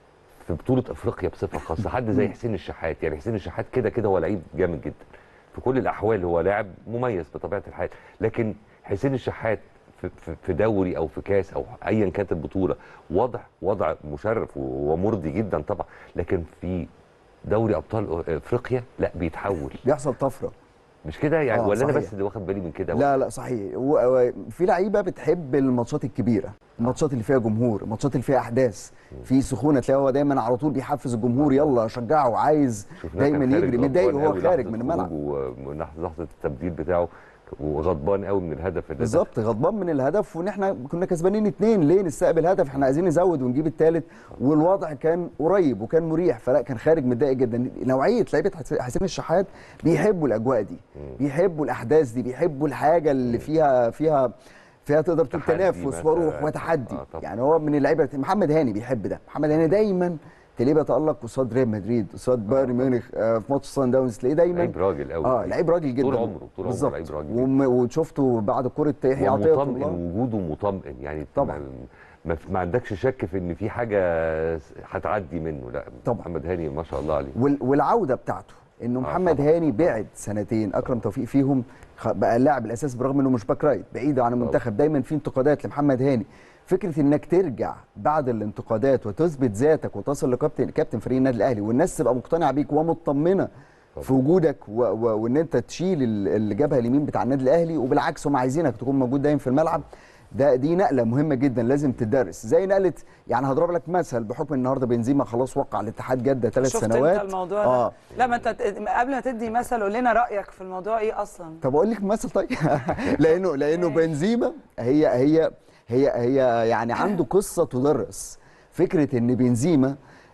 في بطوله افريقيا بصفه خاصه حد زي حسين الشحات يعني حسين الشحات كده كده هو لعيب جامد جدا في كل الاحوال هو لاعب مميز بطبيعه الحال لكن حسين الشحات في- في- في دوري او في كاس او ايا كانت البطوله وضع وضع مشرف و- ومرضي جدا طبعا لكن في دوري ابطال افريقيا لا بيتحول بيحصل طفره مش كده يعني آه، ولا انا صحيح. بس اللي واخد بالي من كده لا لا صحيح و- وفي لعيبه بتحب الماتشات الكبيره الماتشات اللي فيها جمهور الماتشات اللي فيها احداث في سخونه تلاقيه هو دايما على طول بيحفز الجمهور يلا شجعه عايز شفناه دايما كان خارج يجري متضايق غضبان وهو قوي خارج لحظة من الملعب خروجه ومن لحظه التبديل بتاعه وغضبان قوي من الهدف اللي بالظبط غضبان من الهدف وان احنا كنا كسبانين اتنين ليه نستقبل هدف احنا عايزين نزود ونجيب الثالث والوضع كان قريب وكان مريح فلا كان خارج متضايق جدا نوعيه لعيبه حس- حسين الشحات بيحبوا الاجواء دي بيحبوا الاحداث دي بيحبوا الحاجه اللي فيها فيها فيها تقدر تقول تحدي تنافس مثلاً. وروح وتحدي آه، طبعاً. يعني هو من اللعيبه محمد هاني بيحب ده محمد هاني دايما تلاقيه بيتالق قصاد ريال مدريد قصاد بايرن ميونخ آه، في ماتش سان داونز تلاقيه دايما لعيب راجل قوي اه لعيب راجل جدا طول عمره طول عمره بالظبط. لعيب راجل وم- وشفته بعد كره يحيى عطيه ومطمئن الله وجوده مطمئن يعني طبعاً. ما, ما, ما عندكش شك في ان في حاجه هتعدي منه لا طبعاً. محمد هاني ما شاء الله عليه وال- والعوده بتاعته انه آه، محمد طبعاً. هاني بعد سنتين اكرم توفيق فيهم خ- بقى اللاعب الاساسي برغم انه مش باك رايت بعيد عن المنتخب دايما في انتقادات لمحمد هاني فكره انك ترجع بعد الانتقادات وتثبت ذاتك وتصل لكابتن كابتن فريق النادي الاهلي والناس تبقى مقتنعه بيك ومطمنه في وجودك و... و... وان انت تشيل ال- الجبهه اليمين بتاع النادي الاهلي وبالعكس هم عايزينك تكون موجود دايما في الملعب ده دي نقله مهمه جدا لازم تدرس زي نقله يعني هضرب لك مثل بحكم النهارده بنزيما خلاص وقع الاتحاد جده ثلاث شفت سنوات انت الموضوع ده اه لا ما انت ت- قبل ما تدي مثل قول لنا رايك في الموضوع ايه اصلا طب اقول لك مثل طيب لانه لانه بنزيما هي هي هي هي يعني عنده قصه تدرس فكره ان بنزيما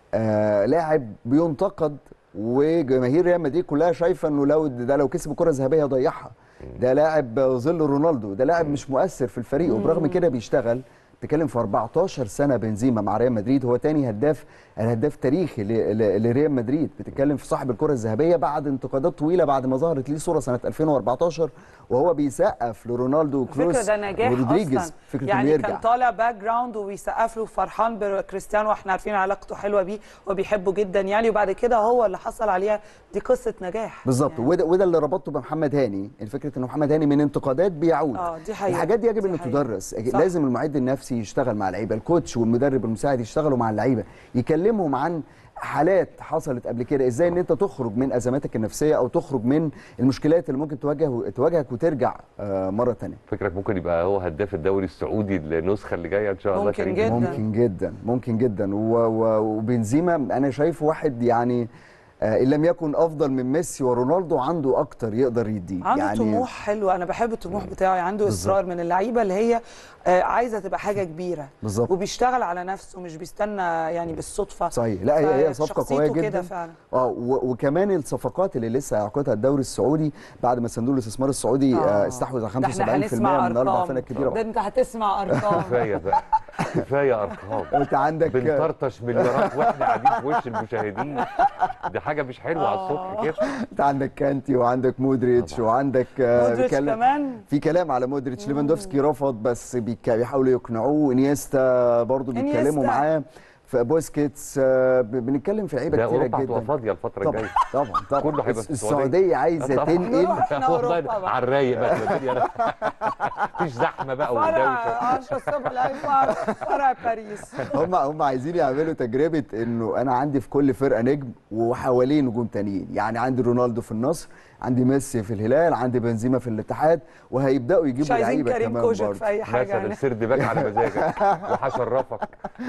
آه لاعب بينتقد وجماهير ريال مدريد كلها شايفه انه لو ده لو كسب الكره الذهبيه يضيعها ده لاعب ظل رونالدو ده لاعب مش مؤثر في الفريق وبرغم كده بيشتغل بتتكلم في 14 سنه بنزيما مع ريال مدريد هو تاني هداف الهداف تاريخي ل- ل- لريال مدريد بتتكلم في صاحب الكره الذهبيه بعد انتقادات طويله بعد ما ظهرت ليه صوره سنه 2014 وهو بيسقف لرونالدو وكروس الفكره ده نجاح ورودريجيز اصلا فكره انه يعني يرجع كان طالع باك جراوند وبيسقف له وفرحان بكريستيانو واحنا عارفين علاقته حلوه بيه وبيحبه جدا يعني وبعد كده هو اللي حصل عليها دي قصه نجاح بالظبط وده وده اللي ربطته بمحمد هاني الفكره ان محمد هاني من انتقادات بيعود اه دي حقيقه الحاجات دي يجب ان تدرس صح. لازم المعد النفسي يشتغل مع اللعيبه الكوتش والمدرب المساعد يشتغلوا مع اللعيبه يكلمهم عن حالات حصلت قبل كده ازاي ان انت تخرج من ازماتك النفسيه او تخرج من المشكلات اللي ممكن تواجه تواجهك وترجع آه، مره ثانيه فكرك ممكن يبقى هو هداف الدوري السعودي النسخه اللي جايه ان شاء الله كريم ممكن جدا ممكن جدا و- و- وبنزيما انا شايفه واحد يعني آه، ان لم يكن افضل من ميسي ورونالدو عنده اكتر يقدر يديه عنده يعني طموح حلو انا بحب الطموح بتاعه عنده بالظبط. اصرار من اللعيبه اللي هي آه، عايزه تبقى حاجه كبيره بالظبط. وبيشتغل على نفسه مش بيستنى يعني بالصدفه صحيح لا هي هي صفقه قويه فشخصيته جدا كده فعلا اه و- وكمان الصفقات اللي لسه هيعقدها الدوري السعودي بعد ما صندوق الاستثمار السعودي آه. استحوذ على ده احنا 75% هنسمع من اربع ارقام فرق كبيره ده انت هتسمع ارقام كفايه بقى كفايه ارقام انت عندك بنطرطش مليارات واحنا قاعدين في وش المشاهدين دي حاجه مش حلوه على الصبح كده انت عندك كانتي وعندك مودريتش وعندك آه، مودريتش بيتكلم- كمان؟ في كلام على مودريتش ليفاندوفسكي رفض بس بيك- بيحاولوا يقنعوه انيستا برضه بيتكلموا إنيستا. معاه في بوسكيتس آه، ب- بنتكلم في لعيبه ده كتيره اوروبا هتبقى جدا فاضيه الفتره طبعا الجايه طبعا طبعا كله هيبقى في السعوديه السعوديه عايزه طبعاً. تنقل والله على الرايق بقى الدنيا مفيش زحمه بقى فرع ودوشه 10 الصبح لا فرع فرع باريس هم هم عايزين يعملوا تجربه انه انا عندي في كل فرقه نجم وحواليه نجوم تانيين يعني عندي رونالدو في النصر عندي ميسي في الهلال عندي بنزيما في الاتحاد وهيبداوا مش يجيبوا عايزين لعيبه كريم كمان كوجك برضه في اي حاجه مثلا يعني. السرد باك على مزاجك وهشرفك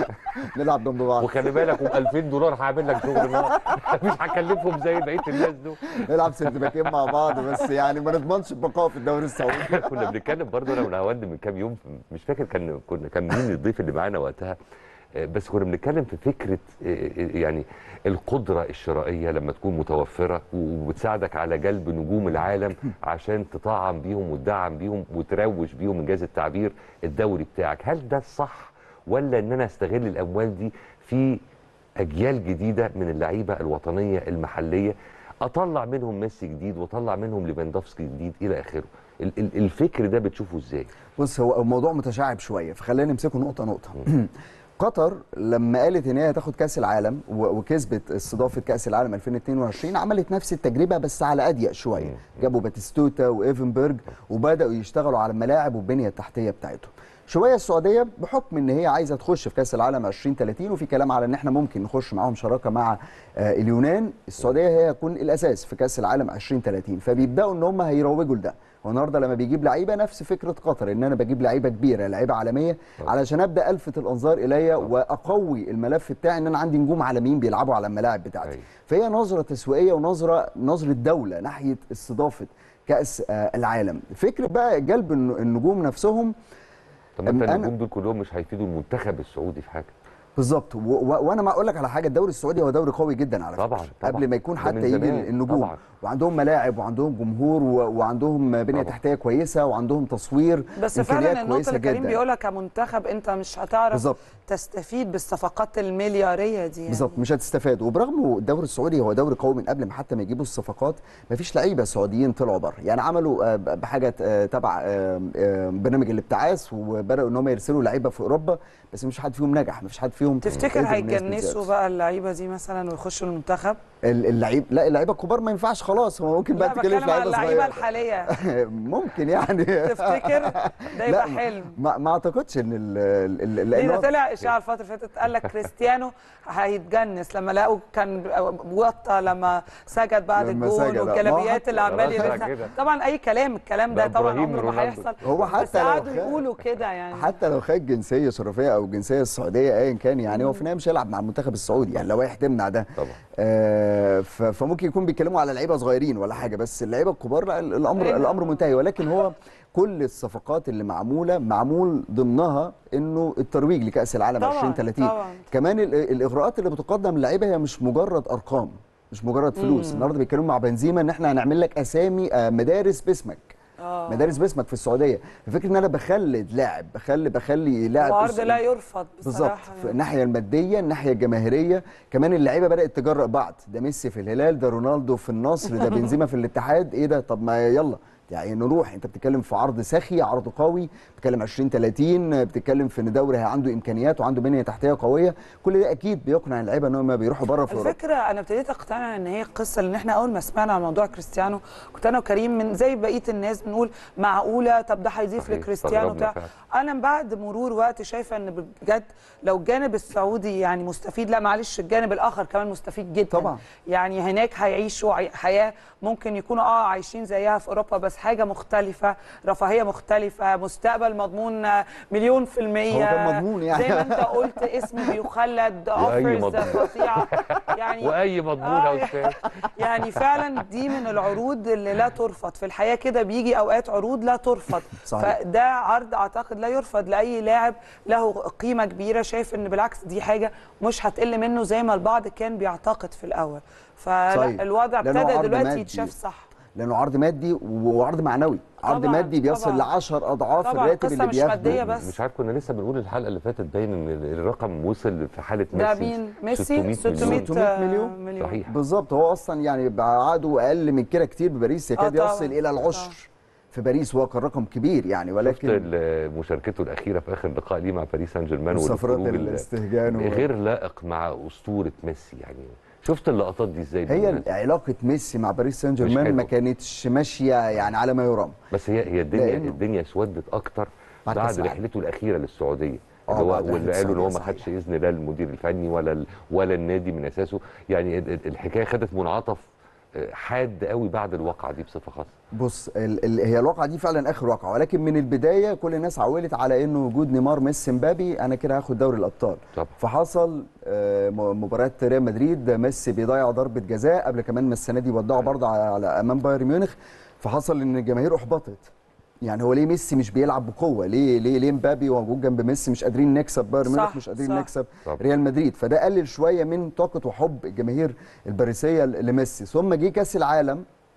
نلعب جنب بعض وخلي بالك و2000 دولار هعمل لك شغل نار مش هكلفهم زي بقيه الناس دول نلعب سرد باكين مع بعض بس يعني ما نضمنش البقاء في الدوري السعودي كنا بنتكلم برضه انا ونهاوند من كام يوم مش فاكر كان كنا كان مين الضيف اللي معانا وقتها آه، بس كنا بنتكلم في فكره آه، آه، يعني القدره الشرائيه لما تكون متوفره وبتساعدك على جلب نجوم العالم عشان تطعم بيهم وتدعم بيهم وتروج بيهم انجاز التعبير الدوري بتاعك هل ده الصح ولا ان انا استغل الاموال دي في اجيال جديده من اللعيبه الوطنيه المحليه اطلع منهم ميسي جديد واطلع منهم ليفاندوفسكي جديد الى اخره ال- ال- الفكر ده بتشوفه ازاي بص هو الموضوع متشعب شويه فخلينا نمسكه نقطه نقطه قطر لما قالت ان هي هتاخد كاس العالم و- وكسبت استضافه كاس العالم 2022 عملت نفس التجربه بس على اضيق شويه جابوا باتيستوتا وايفنبرج وبداوا يشتغلوا على الملاعب والبنيه التحتيه بتاعتهم شويه السعوديه بحكم ان هي عايزه تخش في كاس العالم 2030 وفي كلام على ان احنا ممكن نخش معاهم شراكه مع آه، اليونان السعوديه هي هتكون الاساس في كاس العالم 2030 فبيبداوا ان هم هيروجوا لده والنهارده لما بيجيب لعيبه نفس فكره قطر ان انا بجيب لعيبه كبيره لعيبه عالميه علشان ابدا الفت الانظار الي واقوي الملف بتاعي ان انا عندي نجوم عالميين بيلعبوا على الملاعب بتاعتي فهي نظره تسويقيه ونظره نظره دوله ناحيه استضافه كاس آه، العالم فكره بقى جلب الن- النجوم نفسهم طب ما انت أنا- النجوم دول كلهم مش هيفيدوا المنتخب السعودي في حاجه بالظبط و- و- وانا ما اقول لك على حاجه الدوري السعودي هو دوري قوي جدا على فكره طبعاً، طبعاً. قبل ما يكون ده حتى من يجي زمان، النجوم طبعاً. وعندهم ملاعب وعندهم جمهور و- وعندهم بنيه تحتيه كويسه وعندهم تصوير بس إمكانيات فعلا النقطه كويسة اللي كريم جداً. بيقولها كمنتخب انت مش هتعرف بالظبط. تستفيد بالصفقات الملياريه دي يعني. بالظبط مش هتستفاد وبرغم الدوري السعودي هو دوري قوي من قبل ما حتى ما يجيبوا الصفقات ما فيش لعيبه سعوديين طلعوا بره يعني عملوا آه، بحاجه آه، تبع آه، آه، برنامج الابتعاث وبداوا ان هم يرسلوا لعيبه في اوروبا بس مفيش حد فيهم نجح مفيش حد فيهم تفتكر قدر إنه يثبت هيجنسوا ذاته. بقى اللعيبه دي مثلا ويخشوا المنتخب ال- اللعيب لا اللعيبه الكبار ما ينفعش خلاص هو ممكن بقى لا تتكلم في بتكلم على لعيبه اللعيبه صغيره الحاليه ممكن يعني تفتكر ده لا، يبقى حلم ما, ما اعتقدش ان ال ال ال ليه لأن ده هو- طلع اشاعه الفتره اللي فاتت قال لك كريستيانو هيتجنس لما لقوا كان وطى لما سجد بعد لما الجول سجد، آه. ما هو والجلابيات حتى- اللي عمال خلاص بقى يلبسها كده. طبعا اي كلام الكلام ده ده طبعا إبراهيم عمره ما رونالدو. هيحصل هو بس حتى لو قعدوا خد- يقولوا كده يعني حتى لو خد جنسيه شرفيه او الجنسيه السعوديه ايا كان يعني هو في النهايه مش هيلعب مع المنتخب السعودي يعني لو تمنع ده طبعا آه ف- فممكن يكون بيتكلموا على لعيبه صغيرين ولا حاجه بس اللعيبه الكبار لا ال- الامر أيوة. الامر منتهي ولكن هو كل الصفقات اللي معموله معمول ضمنها انه الترويج لكاس العالم طبعاً، 2030 طبعاً. كمان ال- الاغراءات اللي بتقدم للعيبه هي مش مجرد ارقام مش مجرد فلوس مم. النهارده بيتكلموا مع بنزيما ان احنا هنعمل لك اسامي آه، مدارس باسمك آه. مدارس باسمك في السعوديه فكره ان انا بخلد لاعب بخلي بخلي لاعب وعرض أس- لا يرفض بالظبط بصراحه في الناحيه الماديه الناحيه الجماهيريه كمان اللعيبه بدات تجرأ بعض ده ميسي في الهلال ده رونالدو في النصر ده بنزيما في الاتحاد ايه ده طب ما يلا يعني نروح انت بتتكلم في عرض سخي عرض قوي بتتكلم 20 30 بتتكلم في ان دوري عنده امكانيات وعنده بنيه تحتيه قويه كل ده اكيد بيقنع اللعيبه ان هم بيروحوا بره في اوروبا الفكره انا ابتديت اقتنع ان هي قصه لان احنا اول ما سمعنا عن موضوع كريستيانو كنت انا وكريم من زي بقيه الناس بنقول معقوله طب ده هيضيف صحيح، لكريستيانو استغربنا بتاع فعلا. انا بعد مرور وقت شايفه ان بجد لو الجانب السعودي يعني مستفيد لا معلش الجانب الاخر كمان مستفيد جدا طبعا. يعني هناك هيعيشوا عي- حياه ممكن يكونوا اه عايشين زيها في اوروبا بس حاجه مختلفه رفاهيه مختلفه مستقبل مضمون آه، مليون في الميه هو كان مضمون يعني. زي ما انت قلت اسم بيخلد وأي اوفرز مضمون. فظيعه يعني واي مضمون آه، يا استاذ يعني فعلا دي من العروض اللي لا ترفض في الحياه كده بيجي اوقات عروض لا ترفض صحيح. فده عرض اعتقد لا يرفض لاي لاعب له قيمه كبيره شايف ان بالعكس دي حاجه مش هتقل منه زي ما البعض كان بيعتقد في الاول صحيح. فالوضع لأنه ابتدى عرض دلوقتي مادي. يتشاف صح لانه عرض مادي وعرض معنوي عرض طبعاً، مادي بيصل طبعاً. ل 10 اضعاف طبعاً، الراتب قصة اللي مش بياخده مادية بس. مش عارف كنا لسه بنقول الحلقه اللي فاتت باين ان الرقم وصل في حاله ده ميسي مين؟ ميسي 600 مليون 600 مليون مليون. صحيح بالظبط هو اصلا يعني بعقده اقل من كده كتير بباريس يكاد آه طبعاً، يصل الى العشر في باريس هو كان رقم كبير يعني شفت ولكن ال- مشاركته الاخيره في اخر لقاء ليه مع باريس سان جيرمان وصفرات والخروج ال- الاستهجان و- غير لائق مع اسطوره ميسي يعني شفت اللقطات دي ازاي هي بالمناسبة؟ علاقه ميسي مع باريس سان مش جيرمان حلوة. ما كانتش ماشيه يعني على ما يرام بس هي هي الدنيا لأنه- الدنيا اسودت اكتر بعد بعد كأس العالم. رحلته الاخيره للسعوديه آه، اللي هو بعد رحلة واللي قالوا ان هو ما السعودية، خدش اذن لا المدير الفني ولا ال- ولا النادي من اساسه يعني ال- ال- الحكايه خدت منعطف آه، حاد قوي بعد الواقعه دي بصفه خاصه بص ال ال هي الواقعه دي فعلا اخر واقعه ولكن من البدايه كل الناس عولت على انه وجود نيمار ميسي مبابي انا كده هاخد دوري الابطال طب. فحصل آه، م- مباراه ريال مدريد ميسي بيضيع ضربه جزاء قبل كمان ما السنه دي ودعوا برضه على, على امام بايرن ميونخ فحصل ان الجماهير احبطت يعني هو ليه ميسي مش بيلعب بقوه ليه ليه ليه مبابي وموجود جنب ميسي مش قادرين نكسب بايرن صح، ميونخ مش قادرين صح. نكسب طب. ريال مدريد فده قلل شويه من طاقه وحب الجماهير الباريسيه لميسي ثم جه كاس العالم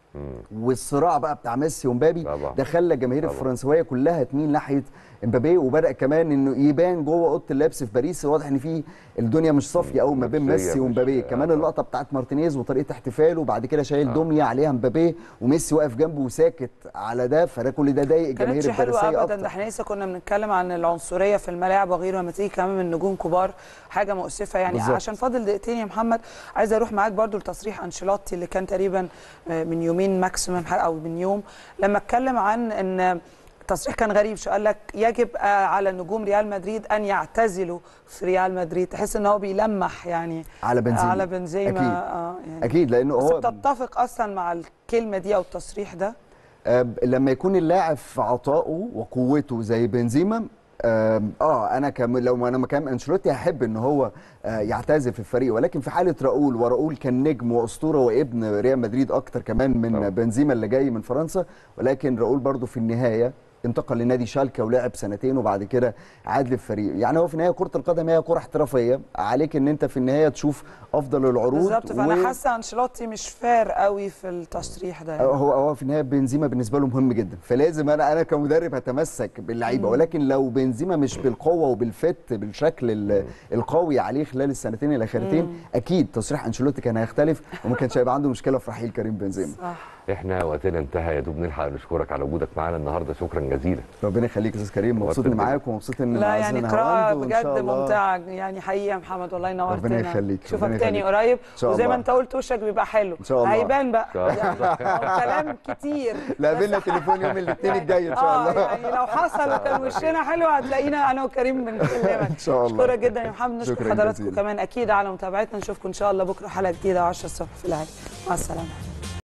والصراع بقى بتاع ميسي ومبابي طبعا. ده خلى الجماهير طبعا. الفرنسويه كلها تميل ناحيه امبابي وبدا كمان انه يبان جوه اوضه اللبس في باريس واضح ان في الدنيا مش صافيه قوي ما بين نفسية ميسي مش- ومبابي كمان اللقطه بتاعت مارتينيز وطريقه احتفاله وبعد كده شايل دميه عليها مبابي وميسي واقف جنبه وساكت على ده فده كل ده ضايق الجماهير كانتش حلوه الباريسيه ابدا اكتر ده احنا لسه كنا بنتكلم عن العنصريه في الملاعب وغيره لما تيجي كمان من نجوم كبار حاجه مؤسفه يعني بالظبط. عشان فاضل دقيقتين يا محمد عايزه اروح معاك برضو لتصريح انشيلوتي اللي كان تقريبا آه، من يومين ماكسيمم او من يوم لما اتكلم عن ان تصريح كان غريب شو قال لك يجب آه، على نجوم ريال مدريد ان يعتزلوا في ريال مدريد تحس ان هو بيلمح يعني على بنزيما على بنزيما اكيد اه يعني اكيد لانه بس هو بتتفق اصلا مع الكلمه دي او التصريح ده آه، لما يكون اللاعب في عطائه وقوته زي بنزيما آه, اه انا كم لو انا مكان انشيلوتي هحب ان هو آه يعتزل في الفريق ولكن في حاله راؤول وراؤول كان نجم واسطوره وابن ريال مدريد اكتر كمان من طبعا. بنزيما اللي جاي من فرنسا ولكن راؤول برضو في النهايه انتقل لنادي شالكه ولعب سنتين وبعد كده عاد للفريق يعني هو في النهايه كره القدم هي كره احترافيه عليك ان انت في النهايه تشوف افضل العروض بالظبط فانا و- حاسه انشيلوتي مش فار قوي في التصريح ده يعني. هو هو في النهايه بنزيما بالنسبه له مهم جدا فلازم انا انا كمدرب هتمسك باللعيبه مم. ولكن لو بنزيما مش بالقوه وبالفت بالشكل ال- القوي عليه خلال السنتين الاخيرتين مم. اكيد تصريح انشيلوتي كان هيختلف وما كانش هيبقى عنده مشكله في رحيل كريم بنزيما صح احنا وقتنا انتهى يا دوب نلحق نشكرك على وجودك معانا النهارده شكرا جزيلا ربنا يخليك يا استاذ كريم مبسوط اني وقتنا. معاك ومبسوط ان لا معاذ يعني أنا قراءة هوند، وإن شاء بجد الله ممتعة يعني حقيقة يا محمد والله نورتنا ربنا يخليك، شوفك ربنا تاني يخليك. قريب إن شاء وزي ما الله. انت قلت وشك بيبقى حلو إن شاء الله. هيبان بقى إن شاء الله. يعني هو كلام كتير لا بس قابلنا تليفون يوم الاثنين الجاي ان شاء اه الله يعني لو حصل وكان وشنا حلو هتلاقينا انا وكريم بنكلمك ان شاء الله اشكرك جدا يا محمد نشكر شكراً حضراتكم جزيلاً. كمان اكيد على متابعتنا نشوفكم ان شاء الله بكره حلقه جديده و10 الصبح في العادي مع السلامه